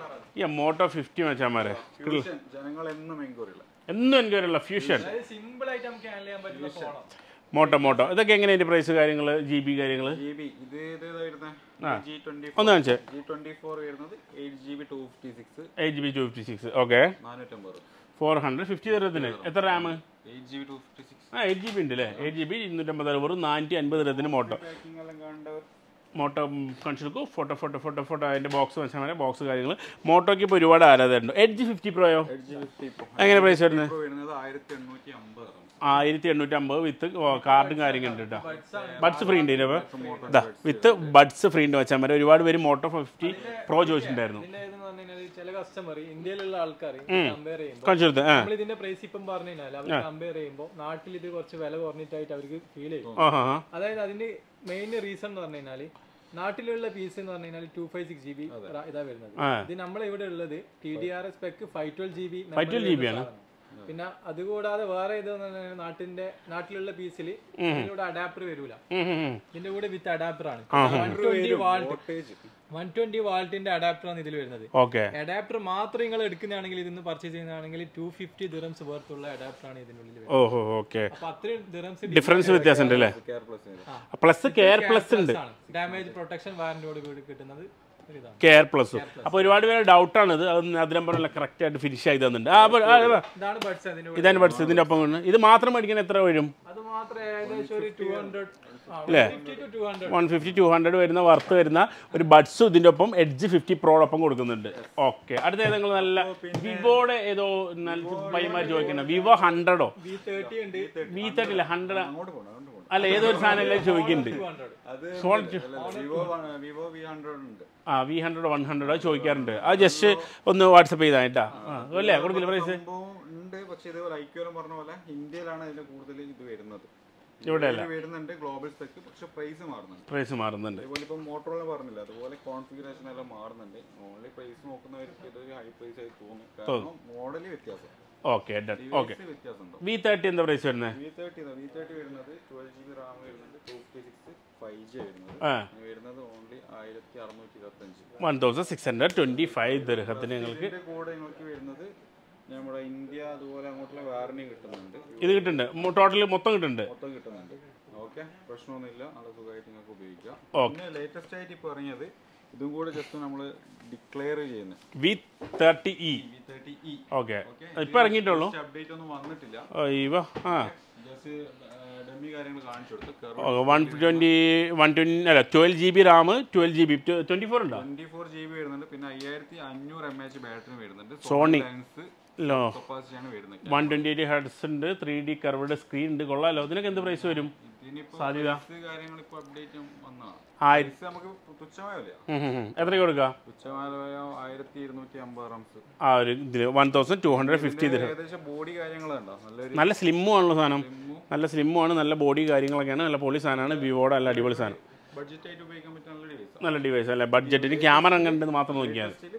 ഈ മോട്ടോ ഫിഫ്റ്റി മച്ചാമാരെ ഫ്യൂഷൻ ജനങ്ങൾ എന്നും എൻക്വയറിയില്ല എന്നും എനിക്ക് വരെയുള്ള ഫ്യൂഷൻ സിമ്പിൾ ആയിട്ട് നമുക്ക് ഹാൻഡിൽ ചെയ്യാൻ പറ്റുന്ന ഫോണാണ് മോട്ടോ മോട്ടോ ഇതൊക്കെ എങ്ങനെയാ ഇതിന്റെ പ്രൈസ് കാര്യങ്ങൾ ജി ബി കാര്യങ്ങൾ ജി ബി ഇത് ഇതേതായിരുന്നേ ജി ട്വന്റി ഒന്ന് കാണിച്ചേ ജി ട്വന്റി ഫോർ വരുന്നത് eight G B two fifty six eight G B two fifty six okay നാനൂറ്റമ്പത് ഫോർ ഹൺഡ്രഡ് ഫിഫ്റ്റി തരത്തിന് എത്ര RAM eight G B two fifty six ആ എയ്റ്റ് ജി ബി ഉണ്ട് അല്ലേ eight G B ഇരുന്നൂറ്റമ്പത് വെറും നാനൂറ്റി അൻപത് തരത്തിന് മോട്ടോ പാക്കിംഗ് എല്ലാം കണ്ടവർ മോട്ടോ കാണിച്ചെടുക്കൂ ഫോട്ടോ ഫോട്ടോ ഫോട്ടോ ഫോട്ടോ അതിൻ്റെ ബോക്സ് വെച്ചാൽ ബോക്സ് കാര്യങ്ങൾ മോട്ടോയ്ക്ക് ഇപ്പോൾ ഒരുപാട് ആരാധകരുണ്ട് എഡ്ജ് ഫിഫ്റ്റി പ്രോയോ എയ്റ്റ് ജി ഫിഫ്റ്റി എങ്ങനെ പ്രൈസ് വരുന്നത് ഇപ്പോൾ വരുന്നത് ആയിരത്തി എണ്ണൂറ്റി അമ്പത് ആയിരത്തി എണ്ണൂറ്റി അമ്പത് വിത്ത് കാർഡും കാര്യങ്ങളുണ്ട് കേട്ടോ ബഡ്സ് ഫ്രീ ഉണ്ട് ഇതിന് ഇതാ വിത്ത് ബഡ്സ് ഫ്രീ ഉണ്ട് വെച്ചാൽ മതി ഒരുപാട് പേര് മോട്ടോ ഫിഫ്റ്റി പ്രോ ചോദിച്ചിട്ടുണ്ടായിരുന്നു പിന്നെ ഇതെന്ന് പറഞ്ഞു കഴിഞ്ഞാൽ ചില കസ്റ്റമർ ഇന്ത്യയിലുള്ള ആൾക്കാർ കമ്പയർ ചെയ്യുമ്പോൾ കാണിച്ചെടുത്ത് ആ നമ്മൾ ഇതിന്റെ പ്രൈസ് ഇപ്പം പറഞ്ഞു കഴിഞ്ഞാൽ അവർ കമ്പയർ ചെയ്യുമ്പോൾ നാട്ടിൽ ഇത് കുറച്ച് വില കുറഞ്ഞിട്ടായിട്ട് അവർക്ക് ഫീൽ ചെയ്യും ആ ഹാ അതായത് അതിന്റെ മെയിൻ റീസൺ എന്ന് പറഞ്ഞു കഴിഞ്ഞാൽ നാട്ടിലുള്ള പീസ് എന്ന് പറഞ്ഞു കഴിഞ്ഞാൽ two five six G B ഇതാ വരുന്നത് ആ. ഇത് നമ്മളെ ഇവിടെ ഉള്ളത് T D R spec five twelve G B 512 ആണ്. പിന്നെ അതുകൂടാതെ വേറെ ഇത് നാട്ടിന്റെ നാട്ടിലുള്ള പീസിൽ ഇതിലൂടെ അഡാപ്റ്റർ വരൂല ഇതിന്റെ കൂടെ വിത്ത് അഡാപ്റ്റർ ആണ് one twenty volt one twenty വാൾട്ടിന്റെ അഡാപ്റ്റർ ആണ് ഇതിൽ വരുന്നത് ഓക്കെ അഡാപ്റ്റർ മാത്രം നിങ്ങൾ എടുക്കുന്നതാണെങ്കിൽ ഇതിന്ന് പർച്ചേസ് ചെയ്യുന്നതാണെങ്കിൽ ടു ഫിഫ്റ്റി ദിറംസ് വർത്തുള്ള അഡാപ്റ്റർ ആണ് ഇതിനുള്ളിൽ വരുന്നത് ഓഹോ ഓക്കെ അപ്പൊ അത്രയും ദിറംസ് ഡിഫറൻസ് വ്യത്യാസം ഉണ്ട് അല്ലേ care plus plus care plus ഉണ്ട് ഡാമേജ് പ്രൊട്ടക്ഷൻ വാറന്റിയോട് കൂടി കിട്ടുന്നത് ഒരു ഇതാണ് കെയർ പ്ലസും അപ്പോൾ ഒരുപാട് പേര് ഡൗട്ടാണ് ഇത് അത് അതിനെ പറഞ്ഞ കറക്റ്റ് ആയിട്ട് ഫിനിഷ് ആയി തന്നിട്ടുണ്ട് ആ അപ്പോൾ ആ, ആ, ഇതാണ് ബഡ്സ് അതിന്റെ കൂടെ ഇതാണ് പഠിച്ചത് ഇതിൻ്റെ ഒപ്പം കൊണ്ട് ഇത് മാത്രം മേടിക്കാൻ എത്ര വരും അത് മാത്രം ഏകദേശം ഒരു two hundred fifty two two hundred one fifty two hundred വരുന്ന വർത്ത് വരുന്ന ഒരു ബഡ്സും ഇതിൻ്റെ ഒപ്പം എഡ്ജ് ഫിഫ്റ്റി പ്രോടൊപ്പം കൊടുക്കുന്നുണ്ട് ഓക്കെ അടുത്ത ഏതെങ്കിലും നല്ല വിവോയുടെ ഏതോ നല്ല പയ്യന്മാർ ചോദിക്കുന്നത് വിവോ ഹൺഡ്രഡോ വി തേർട്ടി ഉണ്ട് വി തേർട്ടി അല്ല ഹൺഡ്രഡ് അങ്ങോട്ട് പോകണം അങ്ങോട്ട് പോകണം അല്ല ഏതോ ഒരു സാധനം എല്ലാം ചോദിക്കുന്നുണ്ട് ടു ഹൺഡ്രഡ് അത് phone Vivo Vivo V hundred ഉണ്ട് ആ വി ഹൺഡ്രഡ് വൺ ഹൺഡ്രഡ് ചോദിക്കാറുണ്ട് അത് ജസ്റ്റ് ഒന്ന് വാട്സപ്പ് ചെയ്തായിട്ടാ ആ അല്ലേ കൊടുക്കില്ല പ്രൈസ് സംഭവം ഉണ്ട് പക്ഷെ ഇതേപോലെ ഐക്യോലം പറഞ്ഞ പോലെ ഇന്ത്യയിലാണ് ഇതിന്റെ കൂടുതൽ ഇത് വരുന്നത് ഇവിടെ അല്ല. ഇതില് വരുന്നുണ്ട് ഗ്ലോബൽ സ്പെക്ക് പക്ഷെ പ്രൈസ് മാറുന്നുണ്ട് പ്രൈസ് മാറുന്നുണ്ട് അതേപോലെ ഇപ്പം മോട്ടോറോള പറഞ്ഞില്ല അതുപോലെ കോൺഫിഗറേഷൻ എല്ലാം മാറുന്നുണ്ട് ഓൺലി പ്രൈസ് നോക്കുന്നവർക്ക് ഇതൊരു ഹൈ പ്രൈസ് ആയി തോന്നും കാരണം മോഡല് വ്യത്യാസം ഓക്കെ ഡൺ ഓക്കെ ഡിവൈസ് വ്യത്യാസം ഉണ്ടോ വി തേർട്ടി എന്താ പ്രൈസ് വരുന്നത് വി തേർട്ടി വി തേർട്ടി വരുന്നത് ട്വൽവ് ജി ബി റാം വരുന്നുണ്ട് two fifty six five G വരുന്നത് ആ ഇനി വരുന്നത് ഓൺലി ആയിരത്തി അറുന്നൂറ്റി ഇരുപത്തഞ്ച് one thousand six hundred twenty five ദർഹത്തിന് നിങ്ങൾക്ക് ഇതിന്റെ കൂടെ നിങ്ങൾക്ക് വരുന്നത് നമ്മുടെ ഇന്ത്യ അതുപോലെ അങ്ങോട്ടുള്ള വാറന്റിയും കിട്ടുന്നുണ്ട് ഇത് കിട്ടുന്നുണ്ട് ടോട്ടൽ മൊത്തം കിട്ടുന്നുണ്ട് മൊത്തം കിട്ടുന്നുണ്ട് ഓക്കെ പ്രശ്നമൊന്നുമില്ല നല്ല സുഖമായിട്ട് നിങ്ങൾക്ക് ഉപയോഗിക്കാം Okay. പിന്നെ ലേറ്റസ്റ്റ് ആയിട്ട് ഇപ്പോൾ ഇറങ്ങിയത് ഇതും കൂടെ ജസ്റ്റ് നമ്മൾ ഡിക്ലെയർ ചെയ്യുന്നത് V thirty E V thirty E okay ഇപ്പം ഇറങ്ങിയിട്ടുള്ളൂ അപ്ഡേറ്റ് ഒന്നും വന്നിട്ടില്ല ഇവ ആ ജസ്റ്റ് ഡമ്മി കാര്യങ്ങൾ കാണിച്ചു കൊടുത്തു വൺ ട്വൻറ്റി വൺ ട്വൻറ്റി അല്ല twelve G B RAM twelve G B twenty four ഉണ്ടോ ട്വന്റി ഫോർ ജി ബി വരുന്നുണ്ട് പിന്നെ അയ്യായിരത്തി അഞ്ഞൂറ് എം എച്ച് ബാറ്ററി വരുന്നുണ്ട് Sony. ലെൻസ് ലോ കപ്പാസിറ്റി ആണ് വരുന്നത് വൺ ട്വൻറ്റി എയ്റ്റ് ഹെഡ്സ് ഉണ്ട് ത്രീ ഡി കർവ്ഡ് സ്ക്രീൻ ഉണ്ട് കൊള്ളാലോ ഇതിനൊക്കെ എന്ത് പ്രൈസ് വരും ഇതിനിപ്പോ സാധ്യത? price കാര്യങ്ങൾ ഇപ്പൊ അപ്ഡേറ്റ് വന്നതാണ് ആയിരം Price നമുക്ക് തുച്ഛമായ വിലയാ എത്ര കൊടുക്കുക തുച്ഛമായ വില ആയിരത്തി ഇരുന്നൂറ്റി അമ്പത് റംസ് ആ ഒരു ഇതിൽ one thousand two hundred fifty ഇതിന്റെ തരും ഏകദേശം ബോഡി കാര്യങ്ങളുണ്ടോ നല്ലൊരു നല്ല സ്ലിമ്മും ആണല്ലോ സാധനം നല്ല സ്ലിമ്മും ആണ് നല്ല ബോഡി കാര്യങ്ങളൊക്കെയാണ് നല്ല പൊളി സാധനമാണ് വിവോയുടെ നല്ല അടിപൊളി സാധനം ബഡ്ജറ്റ് ആയിട്ട് ഉപയോഗിക്കാൻ പറ്റിയ നല്ല ഡിവൈസ് നല്ല ഡിവൈസ് അല്ലേ ബഡ്ജറ്റിന് ക്യാമറ കണ്ടെന്ന് മാത്രം നോക്കിയാൽ മതി പുതിയത്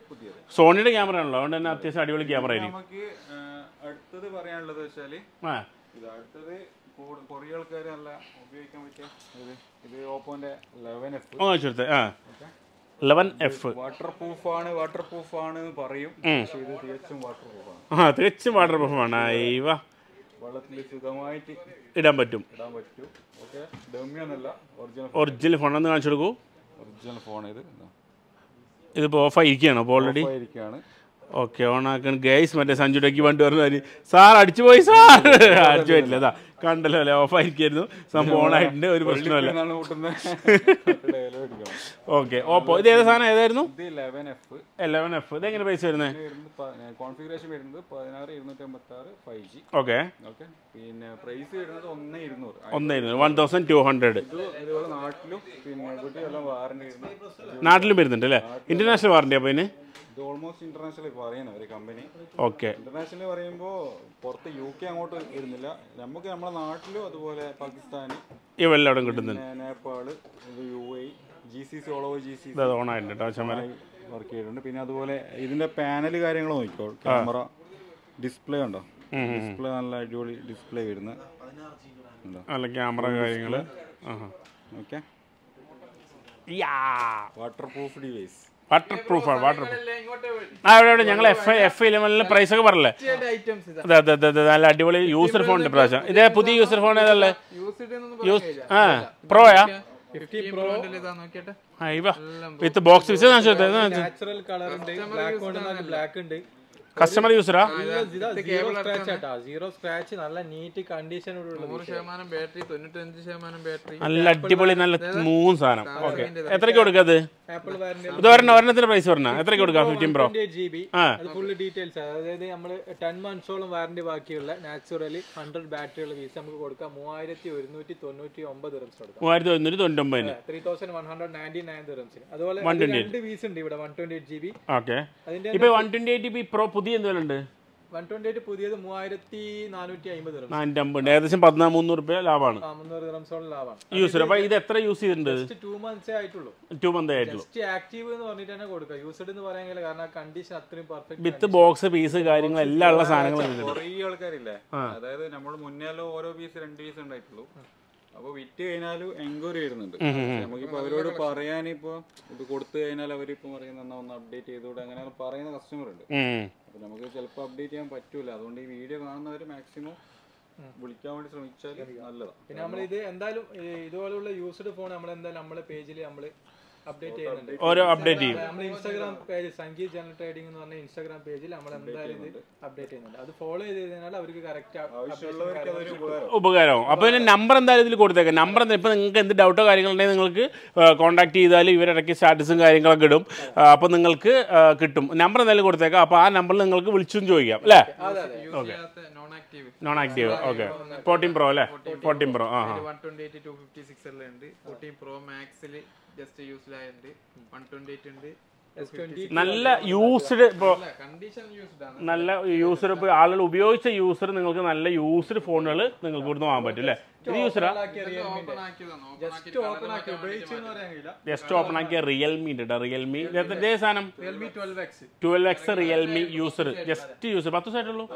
സോണിയുടെ ക്യാമറ ആണല്ലോ അതുകൊണ്ട് തന്നെ അത്യാവശ്യം അടിപൊളി ക്യാമറ ആയിരിക്കും നമുക്ക് ആ, അടുത്തത് പറയാനുള്ളത് വെച്ചാല് ആ ഇത് അടുത്തത് കൂടു- കുറേ ആൾക്കാർ നല്ല ഉപയോഗിക്കാൻ പറ്റിയ ഇത് ഇത് ഓപ്പോന്റെ ലെവൻ എഫ് ഒന്ന് വെച്ചെടുത്ത് ആ ലെവൻ എഫ് വാട്ടർ പ്രൂഫ് ആണ് വാട്ടർ പ്രൂഫ് ആണ് എന്ന് പറയും പക്ഷെ ഇത് തികച്ചും വാട്ടർ പ്രൂഫ് ആണ് ആ തികച്ചും വാട്ടർ പ്രൂഫാണ് അയ്യവ വെള്ളത്തിൽ സുഖമായിട്ട് ഇടാൻ പറ്റും ഇടാൻ പറ്റും ഓക്കെ ഡമ്മിയൊന്നല്ല ഒറിജിനൽ ഒറിജിനൽ ഫോണെന്ന് കാണിച്ചു കൊടുക്കൂ ഒറിജിനൽ ഫോൺ ഇത് ഇതിപ്പോൾ ഓഫ് ആയിരിക്കുകയാണോ അപ്പോൾ ഓൾറെഡി ഇരിക്കുകയാണ് ഓക്കെ ഓണാക്കാൻ ഗൈസ് മറ്റേ സഞ്ജുടേക്ക് വണ്ടി പറഞ്ഞു സാർ അടിച്ചു പോയി സാർ അടിച്ചു പറ്റില്ല അതാ കണ്ടല്ലോ അല്ലേ ഓഫ് ആയിരിക്കായിരുന്നു സംഭവം ഓണായിട്ടുണ്ട് ഒരു പ്രശ്നമല്ല എന്നാണ് കൂട്ടുന്നത് ഡയലോഗ് അടിക്കണം ഓക്കെ ഓപ്പോ ഇത് ഏത് സാധനം ഏതായിരുന്നു ഇത് ലെവൻ എഫ് എലവൻ എഫ് ഇത് എങ്ങനെ പൈസ വരുന്നത് വരുന്നത് കോൺഫിഗറേഷൻ വരുന്നത് പതിനാറ് ഇരുന്നൂറ്റി അമ്പത്തി ആറ് ഫൈവ് ജി ഓക്കെ ഓക്കെ പിന്നെ പ്രൈസ് വരുന്നത് ഒന്ന് ഇരുന്നൂറ് ഒന്നായിരുന്നു വൺ തൗസൻഡ് ടു ഹൺഡ്രഡ് ഇത് ഇതുപോലെ നാട്ടിലും പിന്നെ ഇവിടെ എല്ലാം വാറണ്ടി വരുന്നത് നാട്ടിലും വരുന്നുണ്ട് അല്ലേ ഇന്റർനാഷണൽ വാറണ്ടി അപ്പോൾ ഇതിന് ഇത് ഓൾമോസ്റ്റ് ഇന്റർനാഷണൽ പറയുന്നത് ഒരു കമ്പനി ഓക്കെ ഇന്റർനാഷണൽ പറയുമ്പോൾ പുറത്ത് യു കെ അങ്ങോട്ട് വരുന്നില്ല നമുക്ക് നമ്മുടെ നാട്ടിലും അതുപോലെ പാകിസ്ഥാൻ ഈ വെള്ളം അവിടെ കിട്ടുന്നുണ്ട് പിന്നെ നേപ്പാൾ ഇത് U A G C C ഓളോ ജി സി ഇത് ഓണായിട്ടുണ്ട് കേട്ടോ ചമര വർക്ക് ചെയ്തിട്ടുണ്ട് പിന്നെ അതുപോലെ ഇതിന്റെ പാനൽ കാര്യങ്ങൾ നോക്കിക്കോ ക്യാമറ ഡിസ്പ്ലേ ഉണ്ടോ ഡിസ്പ്ലേ നല്ല അടിപൊളി ഡിസ്പ്ലേ വരുന്ന ഉണ്ടോ നല്ല ക്യാമറ കാര്യങ്ങൾ okay yeah waterproof device water പ്രൂഫാണ് വാട്ടർ പ്രൂഫ് ആ ഇവിടെ ഇവിടെ ഞങ്ങൾ എഫ് എഫ് ഇലവനിലെ പ്രൈസ് ഒക്കെ പറഞ്ഞല്ലേ ഐറ്റംസ് ഇതാ അതെ അതെ അതെ അതെ നല്ല അടിപൊളി യൂസർ ഫോൺ ഉണ്ട് പ്രാവശ്യം ഇതേ പുതിയ യൂസർ ഫോൺ ഏതല്ലേ യൂസ് ആ പ്രോയാ ഫിഫ്റ്റി പ്രോ നോക്കിയട്ടെ ഇവ with box with natural colour ഉണ്ട് ബ്ലാക്ക് കൊണ്ട് ബ്ലാക്ക് ഉണ്ട് കസ്റ്റമർ യൂസറാ സീറോ സ്ക്രാച്ച് ആട്ടാ സീറോ സ്ക്രാച്ച് നല്ല നീറ്റ് കണ്ടീഷനോടുള്ള ശതമാനം ബാറ്ററി തൊണ്ണൂറ്റഞ്ച് ശതമാനം ബാറ്ററി നല്ല അടിപൊളി നല്ല മൂന്ന് സാധനം ഓക്കെ എത്രയ്ക്ക് കൊടുക്കാത് ആപ്പിൾ വാറന്റി ഇത് ഒരെണ്ണം ഒരെണ്ണത്തിന്റെ പ്രൈസ് പറഞ്ഞ എത്രയ്ക്ക് കൊടുക്കാം ഫിഫ്റ്റീൻ പ്രോ ജി ബി ആ അത് ഫുള്ള് ഡീറ്റെയിൽസ് അതായത് നമ്മൾ ടെൻ മന്ത്സോളം വാറന്റി ബാക്കിയുള്ള നാച്ചുറലി ഹൺഡ്രഡ് ബാറ്ററിയുള്ള പീസ് നമുക്ക് കൊടുക്കാം മൂവായിരത്തി ഒരുന്നൂറ്റി തൊണ്ണൂറ്റി ഒമ്പത് റിംസ് കൊടുക്കാം മൂവായിരത്തി ഒരുന്നൂറ്റി തൊണ്ണൂറ്റൊമ്പതിന് three thousand one hundred ninety nine റിംസിന് അതുപോലെ 128. രണ്ട് പീസ് ഉണ്ട് ഇവിടെ one twenty eight G B okay അതിന്റെ ഇപ്പൊ one twenty eight B pro പുതിയ എന്തെങ്കിലും ഉണ്ട് വൺ ട്വന്റി എയ്റ്റ് പുതിയത് മൂവായിരത്തി നാനൂറ്റി അമ്പത് റിംസ് നാനൂറ്റി അമ്പത് ഏകദേശം പതിനാല് മുന്നൂറ് രൂപ ലാഭമാണ് മുന്നൂറ് റിംസോളം ലാഭമാണ് യൂസർ അപ്പൊ ഇത് എത്ര യൂസ് ചെയ്തിട്ടുണ്ട് ജസ്റ്റ് ടു മന്ത്സേ ആയിട്ടുള്ളൂ ടു മന്ത് ആയിട്ടുള്ളൂ ജസ്റ്റ് ആക്റ്റീവ് എന്ന് പറഞ്ഞിട്ട് തന്നെ കൊടുക്കുക യൂസ്ഡ് എന്ന് പറയാൻ കഴിയില്ല കാരണം കണ്ടീഷൻ അത്രയും പെർഫെക്റ്റ് വിത്ത് ബോക്സ് പീസ് കാര്യങ്ങൾ എല്ലാം ഉള്ള സാധനങ്ങൾ ഇതിലുണ്ട്. കുറേ ആൾക്കാരില്ലേ അതായത് നമ്മൾ മുന്നേലോ ഓരോ പീസ് രണ്ട് പീസ് ഉണ്ടായിട്ടുള്ളൂ അപ്പൊ വിറ്റ് കഴിഞ്ഞാലും എൻക്വയറി വരുന്നുണ്ട് നമുക്കിപ്പോ അവരോട് പറയാനിപ്പോ ഇത് കൊടുത്തു കഴിഞ്ഞാൽ അവരിപ്പോ പറയുന്ന എന്നാ ഒന്ന് അപ്ഡേറ്റ് ചെയ്തുകൂടെ അങ്ങനെ പറയുന്ന കസ്റ്റമർ ഉണ്ട് ഉം. അപ്പൊ നമുക്ക് ചിലപ്പോൾ അപ്ഡേറ്റ് ചെയ്യാൻ പറ്റൂല അതുകൊണ്ട് ഈ വീഡിയോ കാണുന്നവർ മാക്സിമം വിളിക്കാൻ വേണ്ടി ശ്രമിച്ചാൽ നല്ലതാണ് പിന്നെ നമ്മൾ ഇത് എന്തായാലും ഈ ഇതുപോലുള്ള യൂസ്ഡ് ഫോൺ നമ്മൾ എന്തായാലും നമ്മളെ പേജിൽ നമ്മൾ അപ്ഡേറ്റ് ചെയ്യുന്നുണ്ട് ഓരോ അപ്ഡേറ്റ് ചെയ്യും നമ്മൾ Instagram page Sangeet general trading എന്ന് പറഞ്ഞ ഇൻസ്റ്റാഗ്രാം പേജിൽ നമ്മൾ എന്തായാലും ഇത് അപ്ഡേറ്റ് ചെയ്യുന്നുണ്ട് അത് ഫോളോ ചെയ്ത് കഴിഞ്ഞാൽ അവർക്ക് കറക്റ്റ് ആവശ്യമുള്ളവർക്ക് അതൊരു ഉപകാരം ഉപകാരവും അപ്പോൾ പിന്നെ നമ്പർ എന്തായാലും ഇതിൽ കൊടുത്തേക്കാം നമ്പർ ഇപ്പോൾ നിങ്ങൾക്ക് എന്ത് ഡൗട്ടോ കാര്യങ്ങളുണ്ടെങ്കിൽ നിങ്ങൾക്ക് കോൺടാക്ട് ചെയ്താൽ ഇവരിടയ്ക്ക് സ്റ്റാറ്റസും കാര്യങ്ങളൊക്കെ ഇടും അപ്പോൾ നിങ്ങൾക്ക് ആ, കിട്ടും നമ്പർ എന്തായാലും കൊടുത്തേക്കാം അപ്പോൾ ആ നമ്പറിൽ നിങ്ങൾക്ക് വിളിച്ചും ചോദിക്കാം അല്ലേ non active non active okay fourteen pro അല്ലേ ഫോർട്ടീൻ പ്രോ ആ ആ one twenty eight two fifty six എല്ലാം ഉണ്ട് ഫോർട്ടീൻ പ്രോ മാക്സിൽ ജസ്റ്റ് യൂസ്ഡായുണ്ട് വൺ ട്വന്റി എയ്റ്റ് ഉണ്ട് എസ് ട്വന്റി നല്ല യൂസ്ഡ് ഇപ്പോൾ കണ്ടീഷൻ യൂസ്ഡ് ആണ് നല്ല യൂസർ ഇപ്പോൾ ആളുകൾ ഉപയോഗിച്ച യൂസർ നിങ്ങൾക്ക് നല്ല യൂസ്ഡ് ഫോണുകൾ നിങ്ങൾക്ക് ഇവിടുന്ന് വാങ്ങാൻ പറ്റും അല്ലേ ഇത് യൂസറാ ഓപ്പൺ ആക്കിയതാണ് ഓപ്പൺ ജസ്റ്റ് ഓപ്പൺ ആക്കി ഉപയോഗിച്ചു എന്ന് പറയാൻ കഴിയില്ല ജസ്റ്റ് ഓപ്പൺ ആക്കിയ റിയൽമി ഉണ്ട് കേട്ടോ റിയൽമി ഇതേ സാധനം Realme twelve X twelve X Realme user just user പത്ത് ദിവസമായിട്ടുള്ളൂ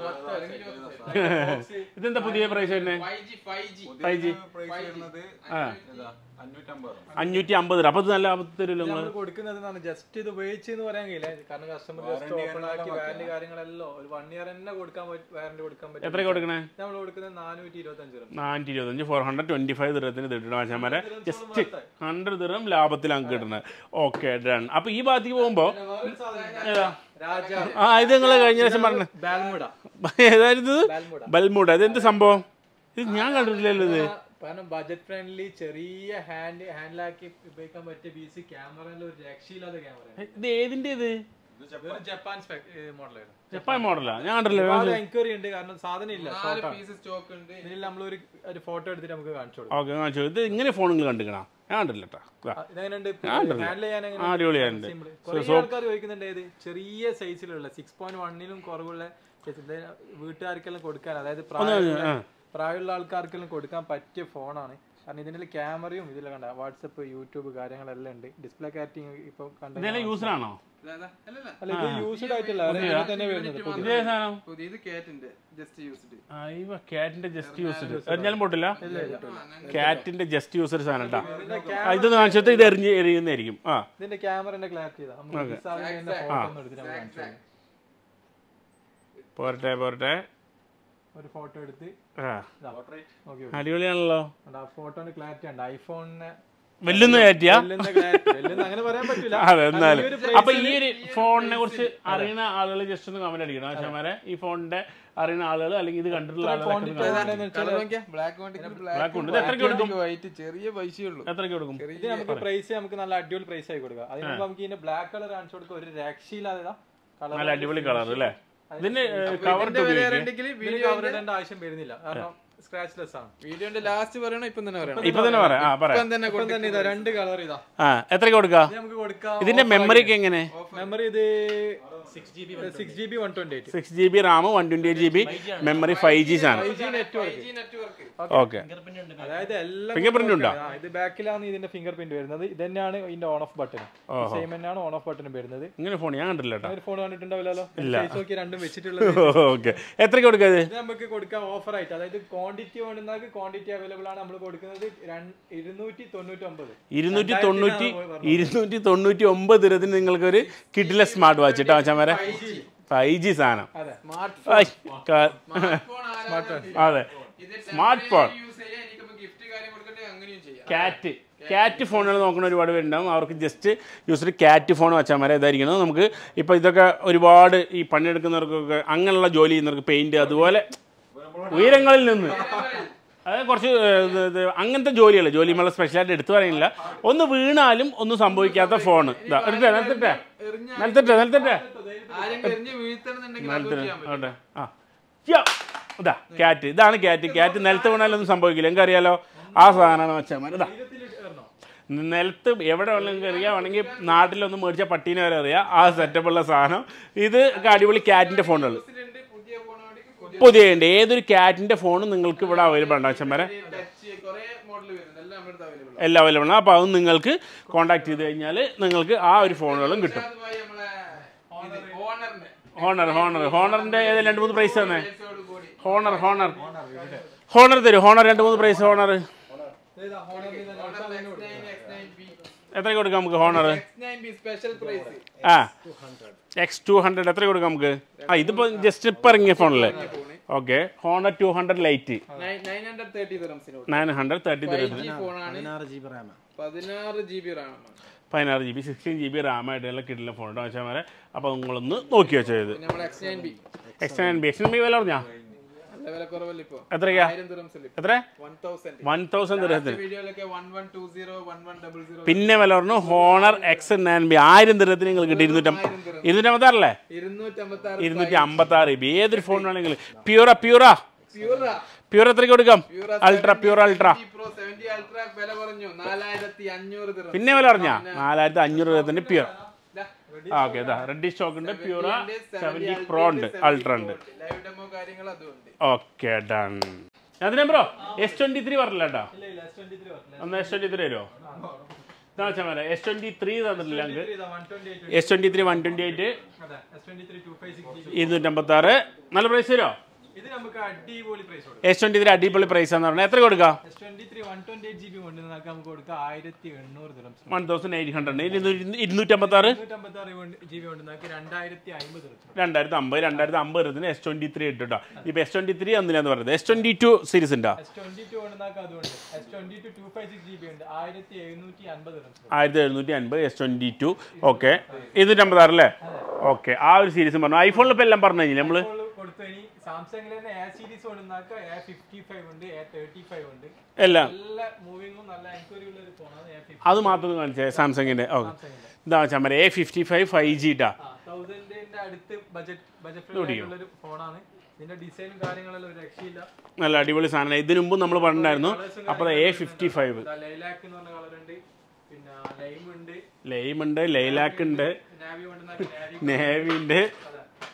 ഇതെന്താ പുതിയ പ്രൈസ് തന്നെ five G five G five G price വരുന്നത് ആ ഇതാ അഞ്ഞൂറ്റമ്പത് അഞ്ഞൂറ്റി അമ്പത് അപ്പൊ ഇത് നല്ല തരുമല്ലോ നിങ്ങൾ നമ്മൾ കൊടുക്കുന്നത് ജസ്റ്റ് ഇത് ഉപയോഗിച്ച് എന്ന് പറയാൻ കഴിയില്ല കാരണം കസ്റ്റമർ ജസ്റ്റ് ഓപ്പൺ ആക്കി വാറന്റി കാര്യങ്ങളെല്ലാം ഒരു വൺ ഇയർ തന്നെ കൊടുക്കാൻ വാറന്റി കൊടുക്കാൻ പറ്റും എത്ര കൊടുക്കണേ നമ്മൾ കൊടുക്കുന്നത് നാനൂറ്റി ഇരുപത്തി അഞ്ച് രൂപ നാനൂറ്റി ഇരുപത്തഞ്ച് ഫോർ ഹൺഡ്രഡ് ട്വന്റി ഫൈവ് ദിറത്തിന് തിട്ടണം ആശാമാരെ ജസ്റ്റ് ഹൺഡ്രഡ് ദിറം ലാഭത്തിലാണ് കിട്ടുന്നത് ഓക്കെ ഡൺ അപ്പൊ ഈ ഭാഗത്തേക്ക് പോകുമ്പോ ഏതാ രാജ ആ ഇത് നിങ്ങൾ കഴിഞ്ഞ പ്രാവശ്യം പറഞ്ഞ ബാൽമുട ഏതായിരുന്നു ഇത്? ബാൽമുട ബൽമൂട ഇത് എന്ത് സംഭവം ഇത് ഞാൻ കണ്ടിട്ടില്ലല്ലോ ഇത് കാരണം ബജറ്റ് ഫ്രണ്ട്ലി ചെറിയ ഹാൻഡ് ഹാൻഡിലാക്കി ഉപയോഗിക്കാൻ പറ്റിയ ബി സി ക്യാമറയിൽ ഒരു രക്ഷയില്ലാത്ത ക്യാമറ ഇത് ഏതിന്റെ ഇത് ജപ്പാൻ മോഡലായിരുന്നു ജപ്പാൻ മോഡലാ ഞാൻ കണ്ടിട്ടില്ല എൻക്വയറി ഉണ്ട് കാരണം സാധനം ഇല്ല നാല് പീസ് സ്റ്റോക്ക് ഉണ്ട് ഇതിൽ നമ്മൾ ഒരു ഒരു ഫോട്ടോ എടുത്തിട്ട് നമുക്ക് കാണിച്ചു കൊടുക്കാം ഓക്കെ കാണിച്ചു ഇത് ഇങ്ങനെ ഫോൺ നിങ്ങൾ കണ്ടിക്കണ ഞാൻ കണ്ടില്ല കേട്ടോ ദാ. ഇതെങ്ങനെയുണ്ട് കണ്ടില്ല. ഹാൻഡിൽ ചെയ്യാൻ എങ്ങനെ ആ, അടിപൊളിയായിട്ടുണ്ട് Simple. കുറേ ആൾക്കാർ ചോദിക്കുന്നുണ്ട് ഏത് ചെറിയ സൈസിലുള്ള സിക്സ് പോയിന്റ് വണ്ണിലും കുറവുള്ള size. ഇത് വീട്ടുകാർക്കെല്ലാം കൊടുക്കാൻ അതായത് പ്രായമുള്ള ആ. പ്രായമുള്ള ആൾക്കാർക്കെല്ലാം കൊടുക്കാൻ പറ്റിയ ഫോണാണ് കാരണം ഇതിന്റെ ക്യാമറയും ഇതിൽ കണ്ട വാട്സപ്പ് യൂട്യൂബ് കാര്യങ്ങളെല്ലാം ഉണ്ട് ഡിസ്പ്ലേ കാറ്റിംഗ് ഇപ്പൊ കണ്ട ഇതെല്ലാം യൂസറാണോ അല്ലല്ല അല്ല ഇത് യൂസ്ഡ് ആയിട്ടില്ല അത് ഇതിൽ തന്നെ വരുന്നത് പുതിയ. ഇതേ സാധനം പുതിയത് കേറ്റിന്റെ ജസ്റ്റ് യൂസ്ഡ് അയ്യോ കാറ്റിന്റെ ജസ്റ്റ് യൂസർ എറിഞ്ഞാലും പൊട്ടില്ല കാറ്റിന്റെ ജസ്റ്റ് യൂസർ സാധനം കേട്ടാ ഇത് കാണിച്ചിട്ട് ഇത് എറിഞ്ഞ് എറിയുന്നതായിരിക്കും ആ ഇതിന്റെ ക്യാമറന്റെ ക്ലാരിറ്റി ഇതാ നമുക്ക് നിസ്സാറിന്റെ ഫോട്ടോ ഒന്നും എടുത്തിട്ട് നമുക്ക് കാണിച്ചു തരാം. പോരട്ടെ പോരട്ടെ ഒരു ഫോട്ടോ എടുത്ത് ആ ഇതാ. നോക്കി നോക്ക്. അടിപൊളിയാണല്ലോ കണ്ടോ, ആ ഫോട്ടോന്റെ ക്ലാരിറ്റി ഉണ്ട് ഐഫോണിന് വെല്ലുന്ന കയറ്റിയാ ക്ലാരിറ്റി അങ്ങനെ പറയാൻ പറ്റില്ല അതെ എന്നാലും ഈ ഒരു അപ്പൊ ഈ ഒരു ഫോണിനെ കുറിച്ച് അറിയുന്ന ആളുകൾ ജസ്റ്റ് ഒന്ന് കമന്റ് അടിക്കണം ആശാമാരെ ഈ ഫോണിന്റെ അറിയുന്ന ആളുകൾ അല്ലെങ്കിൽ ഇത് കണ്ടിട്ടുള്ള ആളുകളൊക്കെ ഒന്ന് comment കളർ നോക്കിയാ ബ്ലാക്ക് Black ഉണ്ട്. ഇത് എത്രയ്ക്ക് കൊടുക്കും? വൈറ്റ് ചെറിയ പൈസയുള്ളൂ എത്രയ്ക്ക് കൊടുക്കും ഇത് നമുക്ക് പ്രൈസ് നമുക്ക് നല്ല അടിപൊളി പ്രൈസ് ആയി കൊടുക്കാം അതിന് മുമ്പ് നമുക്ക് ഇതിന്റെ ബ്ലാക്ക് കളർ കാണിച്ചു കൊടുക്കുക ഒരു രക്ഷയില്ലാതെ കളർ നല്ല അടിപൊളി കളർ അല്ലേ ഇതിന്റെ കവർ ഇതിന്റെ വില അറിയണ്ടെങ്കിൽ ഇതിന് വീഡിയോ കവർ ഇടേണ്ട ആവശ്യം വരുന്നില്ല കാരണം സ്ക്രാച്ച്ലെസ് ആണ് വീഡിയോന്റെ ലാസ്റ്റ് പറയണോ ഇപ്പം തന്നെ പറയണം ഇപ്പൊ തന്നെ പറയാം ആ പറയാം ഇപ്പം തന്നെ ഇപ്പം തന്നെ ഇതാ രണ്ട് കളർ ഇതാ ആ എത്രയ്ക്ക് കൊടുക്കാം ഇത് നമുക്ക് കൊടുക്കാം ഇതിന്റെ മെമ്മറി ഒക്കെ എങ്ങനെ മെമ്മറി ഇത് six G B six G B one twenty eight six G B RAM one twenty eight G B memory five G ആണ് നെറ്റ്വർക്ക് നെറ്റ്വർക്ക് ഓക്കെ അതായത് എല്ലാം Fingerprint ഉണ്ടോ? ആ, ഇത് ബാക്കിലാണ് ഇതിന്റെ ഫിംഗർ പ്രിന്റ് വരുന്നത് ഇത് തന്നെയാണ് ഇതിന്റെ ഓൺ ഓഫ് ബട്ടൺ സെയിം തന്നെയാണ് ഓൺ ഓഫ് ബട്ടൺ വരുന്നത് ഇങ്ങനെ ഫോൺ ഞാൻ കണ്ടില്ല കേട്ടോ ഒരു ഫോൺ കണ്ടിട്ടുണ്ടാവില്ലല്ലോ സൈസ് നോക്കി രണ്ടും വെച്ചിട്ടുള്ളത് ഓക്കെ എത്രയ്ക്ക് കൊടുക്കാം ഇത് ഇത് നമുക്ക് കൊടുക്കാം ഓഫർ ആയിട്ട് അതായത് ക്വാണ്ടിറ്റി വേണ്ടുന്നവർക്ക് ക്വാണ്ടിറ്റി അവൈലബിൾ ആണ് നമ്മൾ കൊടുക്കുന്നത് രണ്ട്- ഇരുന്നൂറ്റി തൊണ്ണൂറ്റി ഒമ്പത് ഇരുന്നൂറ്റി തൊണ്ണൂറ്റി ഇരുന്നൂറ്റി തൊണ്ണൂറ്റി ഒമ്പത് രൂപത്തിന് നിങ്ങൾക്ക് ഒരു കിഡിലെ സ്മാർട്ട് വാച്ച് കേട്ടോ ചമര ഫൈവ് ജി സാധനം അതെ ഐ, ക- അതെ സ്മാർട്ട് ഫോൺ യൂസ് ചെയ്യാം എനിക്കിപ്പോ ഗിഫ്റ്റ് കാര്യം കൊടുക്കട്ടെ അങ്ങനെയും ചെയ്യാം കാറ്റ് കാറ്റ് ഫോണുകൾ നോക്കുന്ന ഒരുപാട് പേരുണ്ടാവും അവർക്ക് ജസ്റ്റ് യൂസർ കാറ്റ് ഫോൺ വെച്ചാൽ മതി ഇതായിരിക്കണം നമുക്ക് ഇപ്പോൾ ഇതൊക്കെ ഒരുപാട് ഈ പണിയെടുക്കുന്നവർക്കൊക്കെ അങ്ങനെയുള്ള ജോലി ചെയ്യുന്നവർക്ക് പെയിന്റ് അതുപോലെ ഉയരങ്ങളിൽ നിന്ന് അതായത് കുറച്ച് ഏഹ്, ഇത് ഇത് അങ്ങനത്തെ ജോലികൾ ജോലി നമ്മളെ സ്പെഷ്യലായിട്ട് എടുത്തു പറയുന്നില്ല ഒന്ന് വീണാലും ഒന്നും സംഭവിക്കാത്ത ഫോൺ ഇതാ എടുത്തേ നിലത്തിട്ടെ നിലത്തിട്ടെ നിലത്തിട്ടെ ആരെങ്കിലും എറിഞ്ഞ് വീഴ്ത്തണമെന്നുണ്ടെങ്കിൽ അതും നിലത്തിന് ചെയ്യാൻ പറ്റും. അവിടെ ആ യ്യോ. ഇതാ കാറ്റ് ഇതാണ് കാറ്റ് കാറ്റ് നിലത്ത് വീണാലൊന്നും സംഭവിക്കില്ല നിങ്ങൾക്ക് അറിയാലോ ആ സാധനമാണ് വെച്ചാൽ മതി ഇതാ നിലത്ത് എവിടെ വേണമെങ്കിൽ അറിയാം വേണമെങ്കിൽ നാട്ടിലൊന്ന് മേടിച്ച പട്ടീനെ വരെ അറിയാം ആ സെറ്റപ്പുള്ള സാധനം ഇത് അടിപൊളി കാറ്റിന്റെ ഫോണുകൾ ഇതിലുണ്ട് പുതിയ ഫോണാണെങ്കിൽ പുതിയ പുതിയ ഉണ്ട് ഏതൊരു കാറ്റിന്റെ ഫോണും നിങ്ങൾക്ക് ഇവിടെ അവൈലബിൾ ആണ് അച്ഛന്മാരെ ടച്ച് കുറെ മോഡൽ വരുന്നുണ്ട് എല്ലാം നമ്മുടെ അവൈലബിൾ എല്ലാം അവൈലബിൾ ആണ് അപ്പോൾ അത് നിങ്ങൾക്ക് കോൺടാക്ട് ചെയ്ത് കഴിഞ്ഞാൽ നിങ്ങൾക്ക് ആ ഒരു ഫോണുകളും കിട്ടും അതുമായി നമ്മളെ ഇത് ഓണറിന്റെ ഹോണർ ഹോണർ ഹോണറിന്റെ ഏതെങ്കിലും രണ്ട് മൂന്ന് പ്രൈസ് തന്നെ കേസോട് കൂടി ഹോണർ ഹോണർ ഹോണർ തരും ഹോണർ രണ്ട് മൂന്ന് പ്രൈസ് ഹോണർ എത്ര കൊടുക്കാം നമുക്ക് ഹോണർ സ്പെഷ്യൽ പ്രൈസ് ആ എക്സ് ടു ഹൺഡ്രഡ് എത്ര കൊടുക്കാം നമുക്ക് ആ ഇതിപ്പോ ജസ്റ്റ് ഇപ്പം ഇറങ്ങിയ ഫോണല്ലേ okay Honor two hundred lite nine hundred thirty ദിറംസിനോട് നയൻ ഹൺഡ്രഡ് തേർട്ടി തരും ഈ ഫോണാണ് പതിനാറ് ജി ബി റാം പതിനാറ് G B sixteen G B റാമായിട്ടുള്ള കിട്ടുന്ന ഫോൺ കേട്ടോ വെച്ചാൽ വരെ അപ്പോൾ നിങ്ങളൊന്ന് നോക്കി വെച്ചോ ഇത് നമ്മുടെ X nine B X nine B X nine B വില പറഞ്ഞാ നല്ല വില കുറവല്ല ഇപ്പൊ എത്രയ്ക്കാ ആയിരം ദിറംസിൽ എത്ര വൺ തൗസൻഡ് വൺ തൗസൻഡ് ദൃഹത്തിന് വീഡിയോയിലൊക്കെ one one two zero one one double zero പിന്നെ വില പറഞ്ഞു ഹോണർ എക്സ് നയൻ ബി ആയിരം ദൃഹത്തിന് നിങ്ങൾ കിട്ടി ഇരുന്നൂറ്റം ഇരുന്നൂറ്റമ്പത്താറല്ലേ ഇരുന്നൂറ്റമ്പത്തി ആറ് ഇരുന്നൂറ്റി അമ്പത്തി ആറ് ബി ഏതൊരു ഫോൺ വേണമെങ്കിലും പ്യൂറാ പ്യൂറാ പ്യൂറാ പ്യൂർ എത്രയ്ക്ക് കൊടുക്കാം ultra pure ultra pro seventy ultra വില കുറഞ്ഞു നാലായിരത്തി അഞ്ഞൂറ് ദിറം പിന്നെ വില പറഞ്ഞാ നാലായിരത്തി അഞ്ഞൂറ് രൂപത്തിന്റെ പ്യൂർ ആ ഓക്കെ ഇതാ റെഡി സ്റ്റോക്ക് ഉണ്ട് പ്യൂറ സെവന്റി പ്രോ ഉണ്ട് അൾട്രാ ഉണ്ട് ലൈവ് ഡെമോ കാര്യങ്ങൾ അതും ഉണ്ട് ഓക്കെ ഡൺ അതിനെ ബ്രോ എസ് ട്വന്റി ത്രീ പറഞ്ഞില്ല കേട്ടോ ഇല്ല ഇല്ല എസ് ട്വന്റി ത്രീ പറഞ്ഞില്ല ഒന്ന് എസ് ട്വന്റി ത്രീ വരുമോ എന്താ വെച്ചാൽ മതി എസ് ട്വന്റി ത്രീ തന്നിട്ടില്ല ഞങ്ങൾക്ക് one twenty eight S twenty three one twenty eight അതെ S twenty three two five six G B ഇരുന്നൂറ്റമ്പത്തി ആറ് നല്ല പ്രൈസ് വരുമോ ഇത് നമുക്ക് അടിപൊളി പ്രൈസ് കൊടുക്കാം എസ് ട്വന്റി ത്രീ അടിപൊളി പ്രൈസ് എന്ന് പറഞ്ഞാൽ എത്ര കൊടുക്കാം S twenty three one twenty eight G B കൊണ്ട് നമുക്ക് കൊടുക്കാം ആയിരത്തി എണ്ണൂറ് ദിറംസ് വൺ തൗസൻഡ് എയ്റ്റ് ഹൺഡ്രഡ് ഇരുന്നൂറ്റമ്പത്തി ആറ് ഇരുന്നൂറ്റമ്പത്തി ആറ് ജി ബി കൊണ്ട് നമുക്ക് രണ്ടായിരത്തി അമ്പത് ദിറംസ് രണ്ടായിരത്തി അമ്പത് രണ്ടായിരത്തി അമ്പത് ഇരുപത്തിന് എസ് ട്വന്റി ത്രീ ഇട്ടോ ഇപ്പൊ എസ് ട്വന്റി ത്രീ എന്തിനാന്ന് പറയുന്നത് എസ് ട്വന്റി ടു സീരീസ് ഉണ്ടോ എസ് ട്വന്റി ടു കൊണ്ട് നമുക്ക് അതുകൊണ്ട് S twenty two two five six G B ഉണ്ട് ആയിരത്തി എഴുന്നൂറ്റി അൻപത് ദിറംസ് ആയിരത്തി എഴുന്നൂറ്റി അൻപത് എസ് ട്വന്റി ടു ഓക്കെ ഇരുന്നൂറ്റമ്പത് ആറ് അല്ലേ ഓക്കെ ആ ഒരു സീരീസ് പറഞ്ഞു ഐഫോണിൽ ഇപ്പം എല്ലാം പറഞ്ഞു കഴിഞ്ഞില്ലേ നമ്മള് കൊടുത്തു ഇനി സാംസങ്ങിൽ തന്നെ എ സീരീസ് കൊണ്ട് നമുക്ക് എ ഫിഫ്റ്റി ഫൈവ് ഉണ്ട് എ തേർട്ടി ഫൈവ് ഉണ്ട് എല്ലാം നല്ല മൂവിങ്ങും നല്ല എൻക്വയറി ഉള്ള ഒരു ഫോണാണ് എ ഫിഫ്റ്റി അത് മാത്രം കാണിച്ചേ സാംസങ്ങിന്റെ ഓക്കെ ഇതാ വെച്ചാൽ മതി A fifty five five G ടാ തൗസൻഡിന്റെ അടുത്ത് ബജറ്റ് ബജറ്റ് ഫ്രണ്ട്ലി ആയിട്ടുള്ള ഒരു ഫോണാണ് ഇതിന്റെ ഡിസൈനും കാര്യങ്ങളെല്ലാം ഒരു രക്ഷയില്ല നല്ല അടിപൊളി സാധനം ഇതിനു മുമ്പ് നമ്മൾ പറഞ്ഞിട്ടുണ്ടായിരുന്നു അപ്പോൾ എ ഫിഫ്റ്റി ഫൈവ് ലൈലാക്ക് എന്ന് പറഞ്ഞ കളർ ഉണ്ട് പിന്നെ ലൈം ഉണ്ട് ലൈം ഉണ്ട് ലൈലാക്ക് ഉണ്ട് നാവി കൊണ്ട് നാവി നേവി ഉണ്ട്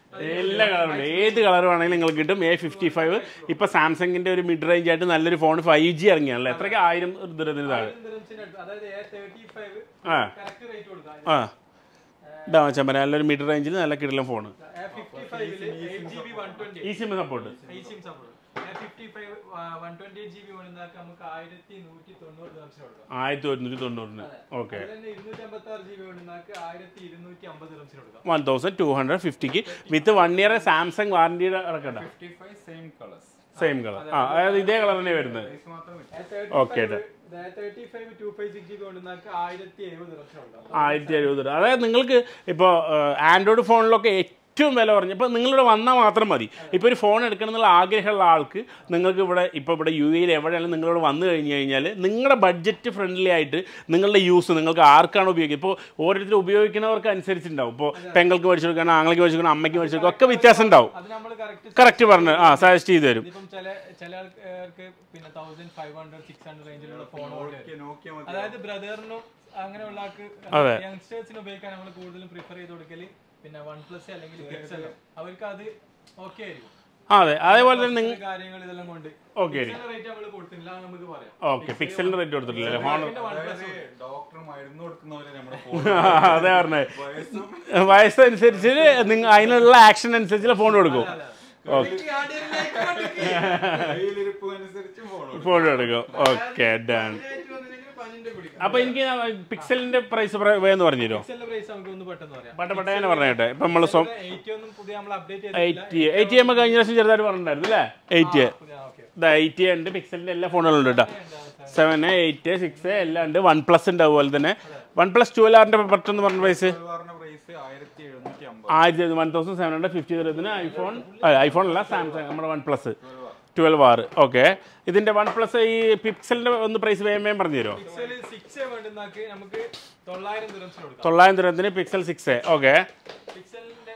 എല്ലാ കളറും ഉണ്ട് ഏത് കളർ വേണമെങ്കിലും നിങ്ങൾക്ക് കിട്ടും എ ഫിഫ്റ്റി ഫൈവ് ഇപ്പൊ സാംസങ്ങിന്റെ ഒരു മിഡ് റേഞ്ച് ആയിട്ട് നല്ലൊരു ഫോൺ ഫൈവ് ജി ഇറങ്ങിയാണല്ലോ എത്രയ്ക്ക് ആയിരം ദൂരത്തിന് താഴെ ആയിരം dirhamsന് അടുത്ത്. അതായത് എ തേർട്ടി ഫൈവ് ആ കറക്റ്റ് റേറ്റ് കൊടുക്കാം ആ ഇതാ വെച്ചാൽ നല്ലൊരു മിഡ് റേഞ്ചിൽ നല്ല കിടലം ഫോൺ എ ഫിഫ്റ്റി ഫൈവില് eight G B one twenty eSIM support eSIM support A fifty five one twenty eight G B വേണമെന്നാക്കി നമുക്ക് ആയിരത്തി നൂറ്റി തൊണ്ണൂറ് ദിവസം കൊടുക്കാം ആയിരത്തി ഒരുന്നൂറ്റി തൊണ്ണൂറിന് ഓക്കെ അതുപോലെ തന്നെ ഇരുന്നൂറ്റി അമ്പത്തി ആറ് ജി ബി വേണമെന്നാക്കി ആയിരത്തി ഇരുന്നൂറ്റി അമ്പത് ദിവസം കൊടുക്കാം വൺ തൗസൻഡ് ടു ഹൺഡ്രഡ് ഫിഫ്റ്റിക്ക് വിത്ത് വൺ ഇയർ സാംസങ് വാറണ്ടിയുടെ ഇറക്കണ്ട fifty five same colours same colour ആ അതായത് ഇതേ കളർ തന്നെ വരുന്നത് പ്രൈസ് മാത്രം Okay, done. Thirty five two five six G B കൊണ്ടുവന്നാക്കി ആയിരത്തി എഴുപത് ദിവസം കൊടുക്കാം ആയിരത്തി എഴുപത് രൂപ അതായത് നിങ്ങൾക്ക് ഇപ്പോൾ ആൻഡ്രോയിഡ് ഫോണിലൊക്കെ ഏറ്റവും വില കുറഞ്ഞ ഇപ്പോൾ നിങ്ങളിവിടെ വന്നാൽ മാത്രം മതി ഇപ്പോൾ ഒരു ഫോൺ എടുക്കണം എന്നുള്ള ആഗ്രഹമുള്ള ആൾക്ക് നിങ്ങൾക്ക് ഇവിടെ ഇപ്പോൾ ഇവിടെ യു എയിൽ എവിടെയാണെങ്കിലും നിങ്ങളിവിടെ വന്നു കഴിഞ്ഞ് കഴിഞ്ഞാൽ നിങ്ങളുടെ ബഡ്ജറ്റ് ഫ്രണ്ട്ലി ആയിട്ട് നിങ്ങളുടെ യൂസ് നിങ്ങൾക്ക് ആർക്കാണ് ഉപയോഗിക്കുക ഇപ്പോൾ ഓരോരുത്തർ ഉപയോഗിക്കുന്നവർക്ക് അനുസരിച്ചുണ്ടാവും ഇപ്പോൾ പെങ്ങൾക്ക് മേടിച്ചു കൊടുക്കണം ആങ്ങൾക്ക് മേടിച്ചു കൊടുക്കണം അമ്മയ്ക്ക് മേടിച്ചു കൊടുക്കണം ഒക്കെ വ്യത്യാസം ഉണ്ടാവും അത് നമ്മൾ കറക്റ്റ് കറക്റ്റ് പറഞ്ഞ് ആ സജസ്റ്റ് ചെയ്ത് തരും ഇപ്പം ചില ചില ആൾക്കാർക്ക് പിന്നെ thousand five hundred six hundred റേഞ്ചിലുള്ള ഫോണുകൾ നോക്കിയാൽ മതി അതായത് ബ്രദറിനും അങ്ങനെയുള്ള ആൾക്ക് അതെ. യങ്സ്റ്റേഴ്സിന് ഉപയോഗിക്കാൻ നമ്മൾ കൂടുതലും പ്രിഫർ ചെയ്ത് കൊടുക്കല് പിന്നെ വൺ പ്ലസ് അല്ലെങ്കിൽ പിക്സൽ അവർക്ക് അത് ഓക്കെ ആയിരിക്കും ആ, അതെ അതേപോലെ തന്നെ നിങ്ങൾ ചില കാര്യങ്ങൾ ഇതെല്ലാം കൊണ്ട് ഓക്കെ റേറ്റ് നമ്മൾ കൊടുത്തില്ല അത് നമുക്ക് പറയാം ഓക്കെ പിക്സലിൻ്റെ റേറ്റ് കൊടുത്തിട്ടില്ലേ ഫോൺ ഡോക്ടർ മരുന്ന് കൊടുക്കുന്നവരെ നമ്മുടെ അതെ പറഞ്ഞേ വയസ്സനുസരിച്ച് നിങ്ങൾ അതിനുള്ള ആക്ഷൻ അനുസരിച്ചുള്ള ഫോൺ കൊടുക്കും കയ്യിലിരിപ്പ് അനുസരിച്ച് ഫോൺ ഫോൺ കൊടുക്കും ഓക്കെ ഡൺ അപ്പൊ എനിക്ക് പിക്സലിന്റെ പ്രൈസ് വേന്ന് പറഞ്ഞു തരുമോ പിക്സലിന്റെ പ്രൈസ് നമുക്ക് ഒന്ന് പെട്ടെന്ന് പറയാം പട്ട പട്ടേനെ പറഞ്ഞേട്ടെ ഇപ്പൊ നമ്മള് സ്വ എയ്റ്റി ഒന്നും പുതിയ നമ്മൾ അപ്ഡേറ്റ് എയ്റ്റി എയ്റ്റി എം കഴിഞ്ഞ പ്രാവശ്യം ചെറുതായിട്ട് പറഞ്ഞിട്ടുണ്ടായിരുന്നു അല്ലേ എയ്റ്റ് ഓക്കെ ഇതാ എയ്റ്റി ഉണ്ട് പിക്സലിന്റെ എല്ലാ ഫോണുകളും ഉണ്ട് കേട്ടോ സെവൻ എയ്റ്റ് സിക്സ് എല്ലാം ഉണ്ട് വൺ പ്ലസ് ഉണ്ട് അതുപോലെ തന്നെ വൺ പ്ലസ് ട്വൽവ് ആറിന്റെ പെട്ടെന്ന് പറഞ്ഞ പ്രൈസ് പറഞ്ഞ പ്രൈസ് ആയിരത്തി എഴുന്നൂറ്റി അമ്പത് ആയിരത്തി one thousand seven hundred fifty തരുന്നതിന് ഐഫോൺ ഐഫോൺ അല്ല സാംസങ് നമ്മുടെ വൺ പ്ലസ് ട്വൽവ് ആറ് ഓക്കെ ഇതിന്റെ വൺ പ്ലസ് ഈ പിക്സലിന്റെ ഒന്ന് പ്രൈസ് വേഗം വേഗം പറഞ്ഞു തരുമോ പിക്സൽ സിക്സ് വേണ്ടുന്നാക്ക് നമുക്ക് തൊള്ളായിരം ദിറംസിന് കൊടുക്കാം തൊള്ളായിരം തരത്തിന് പിക്സൽ സിക്സ് ഓക്കെ പിക്സലിന്റെ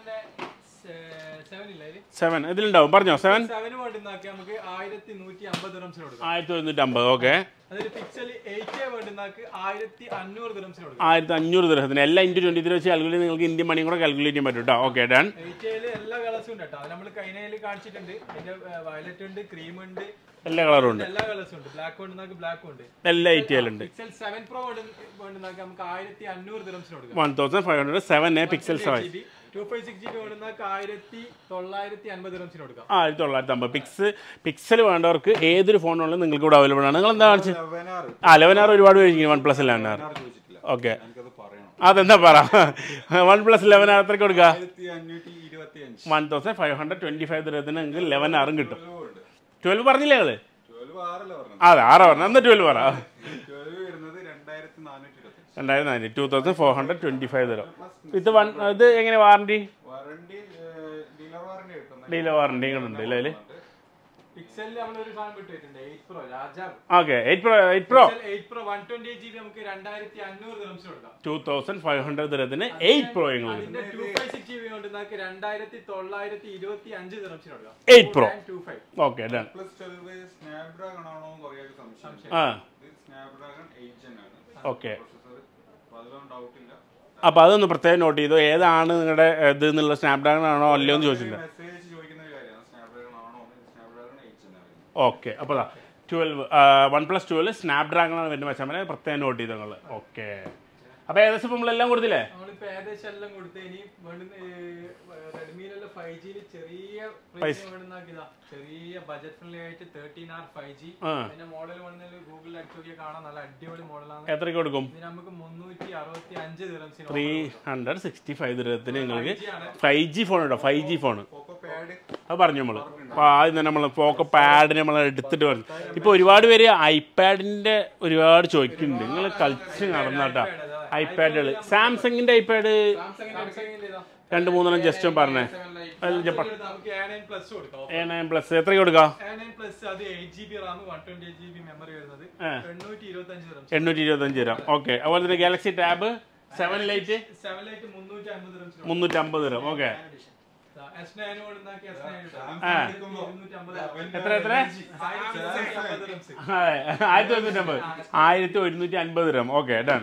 സെവൻ ഇല്ല അതില് സെവൻ ഇതിലുണ്ടാവും പറഞ്ഞോ സെവൻ സെവന് വേണ്ടുന്നാക്കി നമുക്ക് ആയിരത്തി നൂറ്റി അമ്പത് ദിറംസിന് കൊടുക്കാം ആയിരത്തി ഒരുന്നൂറ്റി അമ്പത് ഓക്കെ അതിൽ പിക്സൽ എയ്റ്റ് വേണ്ടുന്നാക്ക് ആയിരത്തി അഞ്ഞൂറ് ദിറംസിന് കൊടുക്കാം ആയിരത്തി അഞ്ഞൂറ് ദിർഹത്തിന് എല്ലാം ഇൻറ്റു ട്വൻറ്റി ത്രീ വെച്ച് കാൽക്കുലേറ്റ് നിങ്ങൾക്ക് ഇന്ത്യൻ മണിയും കൂടെ കാൽക്കുലേറ്റ് ചെയ്യാൻ പറ്റും കേട്ടോ ഓക്കെ ഡൺ എയ്റ്റയില് എല്ലാ കളേഴ്സും ഉണ്ട് കേട്ടോ അത് നമ്മൾ കൈനയിൽ കാണിച്ചിട്ടുണ്ട് അതിന്റെ വയലറ്റ് ഉണ്ട് ക്രീം ഉണ്ട് എല്ലാ കളറും ഉണ്ട് എല്ലാ കളേഴ്സും ഉണ്ട് ബ്ലാക്ക് വേണ്ടുന്നാക്ക് ബ്ലാക്ക് ഉണ്ട് എല്ലാ എയ്റ്റിയിലുണ്ട് പിക്സൽ സെവൻ പ്രോ വേണ്ടുന്നാക്ക് നമുക്ക് ആയിരത്തി അഞ്ഞൂറ് ദിറംസിന് കൊടുക്കാം one thousand five hundred seven A Pixel seven two five six G B വേണ്ടുന്നാക്ക് ആയിരത്തി തൊള്ളായിരത്തി അൻപത് ദിറംസിന് കൊടുക്കാം ആയിരത്തി തൊള്ളായിരത്തി അമ്പത് പിക്സ് പിക്സൽ വേണ്ടവർക്ക് ഏതൊരു ഫോണുകളും നിങ്ങൾക്ക് ഇവിടെ അവൈലബിൾ ആണ് നിങ്ങൾ എന്താ കാണിച്ചത് ലെവനാറ് ആ ലെവൻ ആർ ഒരുപാട് മേടിക്കും വൺ പ്ലസ് ലെവൻ ആർ ചോദിച്ചിട്ടില്ല ഓക്കെ എനിക്കത് പറയണം അതെന്താ പറ വൺ പ്ലസ് ലെവൻ ആർ എത്ര കൊടുക്കുക ആയിരത്തി അഞ്ഞൂറ്റി ഇരുപത്തി അഞ്ച് one thousand five hundred twenty five തരത്തിന് നിങ്ങൾക്ക് ലെവൻ ആറും കിട്ടും ഉണ്ട് ട്വൽവ് പറഞ്ഞില്ലേ നിങ്ങള് ട്വൽവ് ആറല്ല പറഞ്ഞത് അതെ ആറാ പറഞ്ഞു എന്നാ ട്വൽവ് പറ ട്വൽവ് വരുന്നത് രണ്ടായിരത്തി നാനൂറ്റി ഇരുപത്തി രണ്ടായിരത്തി നാല് two thousand four hundred twenty five തരാം ഇത് വൺ ഇത് എങ്ങനെ വാറണ്ടി വാറണ്ടി ഡീലർ വാറണ്ടി കിട്ടുന്നത് ഡീലർ വാറണ്ടി ഉണ്ട് ഇല്ലേ അതിൽ പിക്സലിൽ നമ്മൾ ഒരു സാധനം വിട്ടിട്ടുണ്ട് എയ്റ്റ് പ്രോ രാജാവ് okay eight pro eight pro eight pro one twenty eight G B നമുക്ക് രണ്ടായിരത്തി അഞ്ഞൂറ് ദിറംസിന് കൊടുക്കാം ടൂ തൗസൻഡ് ഫൈവ് ഹൺഡ്രഡ് തരത്തിന് എയ്റ്റ് പ്രോ നിങ്ങൾ അതിന്റെ two five six G B കൊണ്ട് നമുക്ക് രണ്ടായിരത്തി തൊള്ളായിരത്തി ഇരുപത്തി അഞ്ച് ദിറംസിന് കൊടുക്കാം eight pro two five okay done plus twelve Snapdragon ആണോ എന്ന് കുറേ സംശയം ആ ഇത് സ്നാപ്ഡ്രാഗൺ എയ്റ്റ് ജെൻ ആണ് ഓക്കെ പ്രൊസസർ അപ്പൊ അതിലൊന്നും ഡൗട്ട് ഇല്ല അപ്പോൾ അതൊന്ന് പ്രത്യേകം നോട്ട് ചെയ്തോ ഏതാണ് നിങ്ങളുടെ ഇത് എന്നുള്ള സ്നാപ്ഡ്രാഗൺ ആണോ അല്ലയോ എന്ന് ചോദിച്ചിട്ടുണ്ട് മെസ്സേജ് ചോദിക്കുന്ന ഒരു കാര്യമാണ് സ്നാപ്ഡ്രാഗൺ ആണോ സ്നാപ്ഡ്രാഗൺ എയ്റ്റ് ജെൻ ആണ് ഓക്കെ അപ്പോൾ twelve OnePlus twelve Snapdragon ആണ് വരുന്ന വെച്ചാൽ പ്രത്യേകം നോട്ട് ചെയ്തോ നിങ്ങൾ ഓക്കെ അപ്പോൾ ഏകദേശം ഇപ്പോൾ നമ്മളെല്ലാം കൊടുത്തില്ലേ നമ്മളിപ്പോ ഏകദേശം എല്ലാം കൊടുത്ത് ഇനി വേണ്ടുന്ന റെഡ്മിയിലുള്ള ഫൈവ് ജിയിൽ ചെറിയ പ്രൈസ് വേണ്ടുന്നാക്കിയതാ ചെറിയ ബജറ്റ് ഫ്രണ്ട്ലി ആയിട്ട് തേർട്ടീൻ ആർ ഫൈവ് ജി ആ പിന്നെ മോഡൽ വേണമെങ്കിൽ ഗൂഗിളിൽ അടിച്ചു നോക്കിയാൽ കാണാൻ നല്ല അടിപൊളി മോഡലാണ് എത്രയ്ക്ക് കൊടുക്കും ഇത് നമുക്ക് മുന്നൂറ്റി അറുപത്തി അഞ്ച് ദിറംസിന് ത്രീ ഹൺഡ്രഡ് സിക്സ്റ്റി ഫൈവ് ദൂരത്തിന് നിങ്ങൾക്ക് 5G ആണ്. ഫൈവ് ജി ഫോൺ ഉണ്ടോ five G phone Poco pad അത് പറഞ്ഞു നമ്മൾ അപ്പോൾ ആദ്യം തന്നെ നമ്മൾ പോക്കോ പാഡിന് നമ്മൾ എടുത്തിട്ട് പറഞ്ഞു ഇപ്പോൾ ഒരുപാട് പേര് ഐപാഡിൻ്റെ ഒരുപാട് ചോദിക്കുന്നുണ്ട് നിങ്ങൾ കളിച്ച് നടന്നാട്ടാ ഐപാഡുകൾ സാംസങ്ങിൻ്റെ ഐപാഡ് സാംസങ്ങിന്റെ ഇതാ രണ്ട് മൂന്നെണ്ണം ജസ്റ്റ് പറഞ്ഞേ അത് ജപ്പാൻ നമുക്ക് എ നയൻ പ്ലസ് കൊടുക്കാം എ നയൻ പ്ലസ് എത്രയ്ക്ക് കൊടുക്കാം എ നയൻ പ്ലസ് അത് eight G B RAM one twenty eight G B memory വരുന്നത് ആ. എണ്ണൂറ്റി ഇരുപത്തി അഞ്ച് ദിറംസ് എണ്ണൂറ്റി ഇരുപത്തഞ്ച് തരാം ഓക്കെ അതുപോലെ തന്നെ Galaxy tab seven lite seven lite മുന്നൂറ്റി അമ്പത് ദിറംസ് മുന്നൂറ്റമ്പത് തരാം ഓക്കെ എസ് നയൻ കൊടുത്താക്കി എസ് നയൻ ആ. ഇരുന്നൂറ്റി അമ്പത് എത്ര എത്ര ആയിരത്തി അമ്പത് ദിറംസ് അതെ ആയിരത്തി ഒരുന്നൂറ്റമ്പത് ആയിരത്തി ഒരുന്നൂറ്റി അൻപത് തരാം ഓക്കെ ഡൺ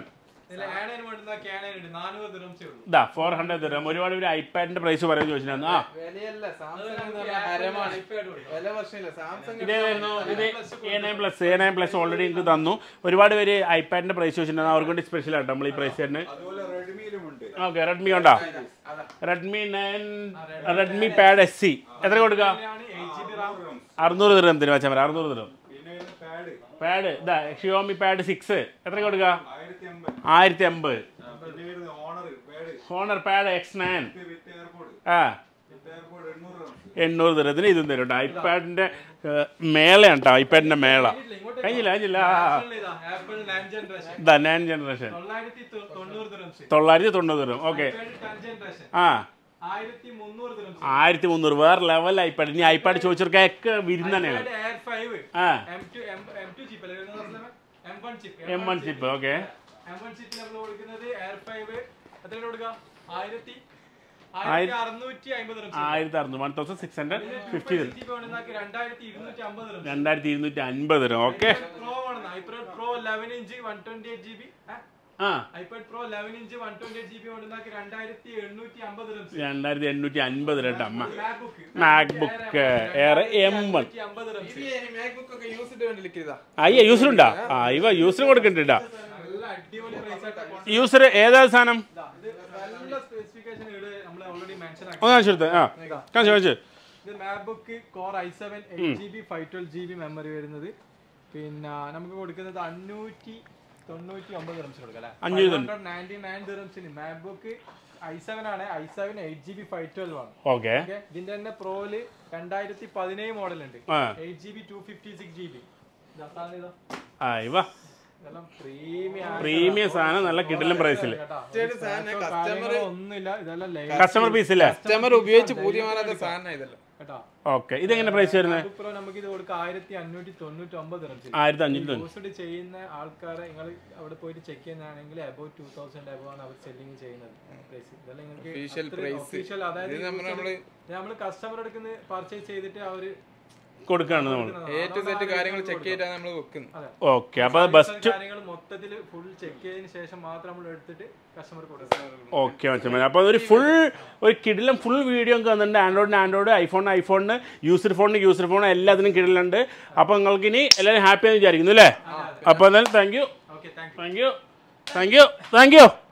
ഇതിൽ ഏണേന് വേണ്ടുന്ന ക്യാനേൻ ഉണ്ട് നാനൂറ് ദിറംസേ ഉള്ളൂ ഇതാ ഫോർ ഹൺഡ്രഡ് തരാം ഒരുപാട് പേര് ഐപാഡിന്റെ പ്രൈസ് പറയാൻ ചോദിച്ചിട്ടുണ്ടായിരുന്നു ആ വിലയല്ല അത് സാംസങ് എന്ന് നമുക്ക് പറഞ്ഞാൽ ഹരമാണ് iPad കൊടുക്കാം. വില പ്രശ്നമില്ല സാംസങ് ഇതേതായിരുന്നു ഇത് A nine plus A nine plus already എനിക്ക് തന്നു ഒരുപാട് പേര് ഐപാഡിന്റെ പ്രൈസ് ചോദിച്ചിട്ടുണ്ടായിരുന്നു അവർക്ക് വേണ്ടി സ്പെഷ്യൽ ആട്ടോ നമ്മൾ ഈ പ്രൈസ് തന്നെ അതുപോലെ റെഡ്മിയിലും ഉണ്ട് ഓക്കെ റെഡ്മി ഉണ്ടോ Redmi nine Redmi pad S C എത്ര കൊടുക്കാം ഇതിലാണ് 8 GB RAM. അറുന്നൂറ് ദിറത്തിന് വെച്ചാൽ മതി അറുന്നൂറ് ദിറം പിന്നെ പാഡ് പാഡ് ഇതാ ഷിയോമി പാഡ് സിക്സ് എത്ര കൊടുക്കാം ആയിരത്തി അമ്പത് ആയിരത്തി അമ്പത് പിന്നെ വരുന്നത് Honor pad Honor pad X nine with airport ആ വിത്ത് എയർപോർട്ട് എണ്ണൂറ് രൂപ എണ്ണൂറ് ദിറത്തിന് ഇതും തരും കേട്ടോ ഐപാഡിന്റെ മേളയാണ് കേട്ടോ ഐപാഡിന്റെ മേള ഇല്ല, ഇങ്ങോട്ട് കഴിഞ്ഞില്ല കഴിഞ്ഞില്ല Apple ഇതാ, Apple nine generation. ഇതാ നയൻ ജനറേഷൻ തൊള്ളായിരത്തി തൊ- തൊണ്ണൂറ് dirhams. തൊള്ളായിരത്തി തൊണ്ണൂറ് തരും ഓക്കെ iPad ten generation. ആ ആയിരത്തി മുന്നൂറ് dirhams. ആയിരത്തി മുന്നൂറ് വേറെ ലെവൽ ഐപാഡ് ഇനി ഐപാഡ് ചോദിച്ചവർക്കൊക്കെ വിരുന്ന് തന്നെയാണ് iPad Air 5. ആ M2 M- M2 chip അല്ലേ വരുന്നത് അസ്ലമേ? M1 chip. M one chip okay M1 chip നമ്മൾ കൊടുക്കുന്നത് Air 5 എത്രയാണ് കൊടുക്കുക? ആയിരത്തി ആയിരത്തി അറുന്നൂറ്റി അമ്പത് dirhams. ആയിരത്തി അറുന്നൂറ് വൺ തൗസൻഡ് സിക്സ് ഹൺഡ്രഡ് പിന്നെ ഫിഫ്റ്റി 256 GB വേണമെന്നാക്കി രണ്ടായിരത്തി ഇരുന്നൂറ്റി അമ്പത് dirhams. രണ്ടായിരത്തി ഇരുന്നൂറ്റി അൻപത് തരും ഓക്കെ Pro വേണമെന്ന്. iPad Pro 11 inch 128 GB. ഏ? ആ iPad Pro 11 ഇഞ്ച് 128 GB വേണമെന്നാക്കി രണ്ടായിരത്തി എണ്ണൂറ്റി അമ്പത് dirhams. രണ്ടായിരത്തി എണ്ണൂറ്റി അൻപത് കേട്ടോ അമ്മ MacBook. MacBook Air M1. രണ്ടായിരത്തി അമ്പത് dirhams. മാക്ബുക്ക് ഒക്കെ യൂസ്ഡ് വേണ്ടി ഇതാ അയ്യ യൂസറുണ്ടാ ആ ഇവ യൂസർ കൊടുക്കണ്ടാ നല്ല അടിപൊളി price ആയിട്ട് യൂസർ ഏതാ സാധനം ഇതാ, ഇത് നല്ല സ്പെസിഫിക്കേഷൻ ഇവിടെ നമ്മൾ ഓൾറെഡി മെൻഷൻ ആക്കി ഒന്ന് കാണിച്ചു കൊടുത്തേ ആ കാണിച്ചു കാണിച്ചു ഇത് MacBook core i seven eight G B five twelve G B memory വരുന്നത് പിന്നെ നമുക്ക് കൊടുക്കുന്നത് അഞ്ഞൂറ്റി തൊണ്ണൂറ്റി ഒമ്പത് റംസ് കൊടുക്കാം അഞ്ഞൂറ്റി നയൻറ്റി നയൻ ദിറംസിന് മാക്ബുക്ക് ഐ സെവൻ ആണ് i seven eight G B five twelve ആണ് ഓക്കെ ഓക്കെ ഇതിന്റെ തന്നെ പ്രോയില് രണ്ടായിരത്തി പതിനേഴ് മോഡൽ ഉണ്ട് ആ eight G B two fifty six G B ആ ഇവ ഇതെല്ലാം പ്രീമിയം പ്രീമിയം സാധനം നല്ല കിടിലൻ പ്രൈസിൽ കസ്റ്റമർ ഒന്നുമില്ല ഇതെല്ലാം ലൈവ് കസ്റ്റമർ പീസ് ഇല്ലേ കസ്റ്റമർ ഉപയോഗിച്ച് പൂതി മാറാത്ത സാധനം ഇതല്ല കേട്ടോ ഓക്കെ ഇതെങ്ങനെ പ്രൈസ് വരുന്നത് പ്രോ നമുക്ക് ഇത് കൊടുക്കുക ആയിരത്തി അഞ്ഞൂറ്റി തൊണ്ണൂറ്റി ഒമ്പത് റംസ് ആയിരത്തി അഞ്ഞൂറ്റി യൂസ്ഡ് ചെയ്യുന്ന ആൾക്കാരെ നിങ്ങൾ അവിടെ പോയിട്ട് ചെക്ക് ചെയ്യുന്നതാണെങ്കിൽ അബൌട്ട് ടൂ തൗസൻഡ് അബോ ആണ് അവർ സെല്ലിങ് ചെയ്യുന്നത് പ്രൈസ് ഇതെല്ലാം Official നിങ്ങൾക്ക് price. ഒഫീഷ്യൽ അതായത് ഇത് നമ്മള് നമ്മള് നമ്മൾ കസ്റ്റമർ എടുക്കുന്ന പർച്ചേസ് ചെയ്തിട്ട് അവര് കൊടുക്കുകയാണ് നമ്മൾ എ ടു സെറ്റ് കാര്യങ്ങൾ ചെക്ക് ചെയ്തിട്ടാണ് നമ്മൾ വെക്കുന്നത് അതെ ഓക്കെ അപ്പോൾ ബെസ്റ്റ് കാര്യങ്ങൾ മൊത്തത്തിൽ ഫുൾ ചെക്ക് ചെയ്തതിന് ശേഷം മാത്രം നമ്മൾ എടുത്തിട്ട് കസ്റ്റമർ കൊടുക്കുക ഓക്കെ മനസ്സിലായി അപ്പോൾ ഒരു ഫുൾ ഒരു കിടിലം ഫുൾ വീഡിയോ ഒക്കെ വന്നിട്ടുണ്ട് ആൻഡ്രോയിഡിന് ആൻഡ്രോയിഡ് ഐഫോണിന് ഐഫോണിന് യൂസർ ഫോണിന് യൂസർ ഫോൺ എല്ലാത്തിനും കിടിലുണ്ട് അപ്പോൾ നിങ്ങൾക്ക് ഇനി എല്ലാവരും ഹാപ്പി ആണെന്ന് വിചാരിക്കുന്നു അല്ലേ അപ്പോൾ എന്തായാലും thank you okay thank thank you thank you thank U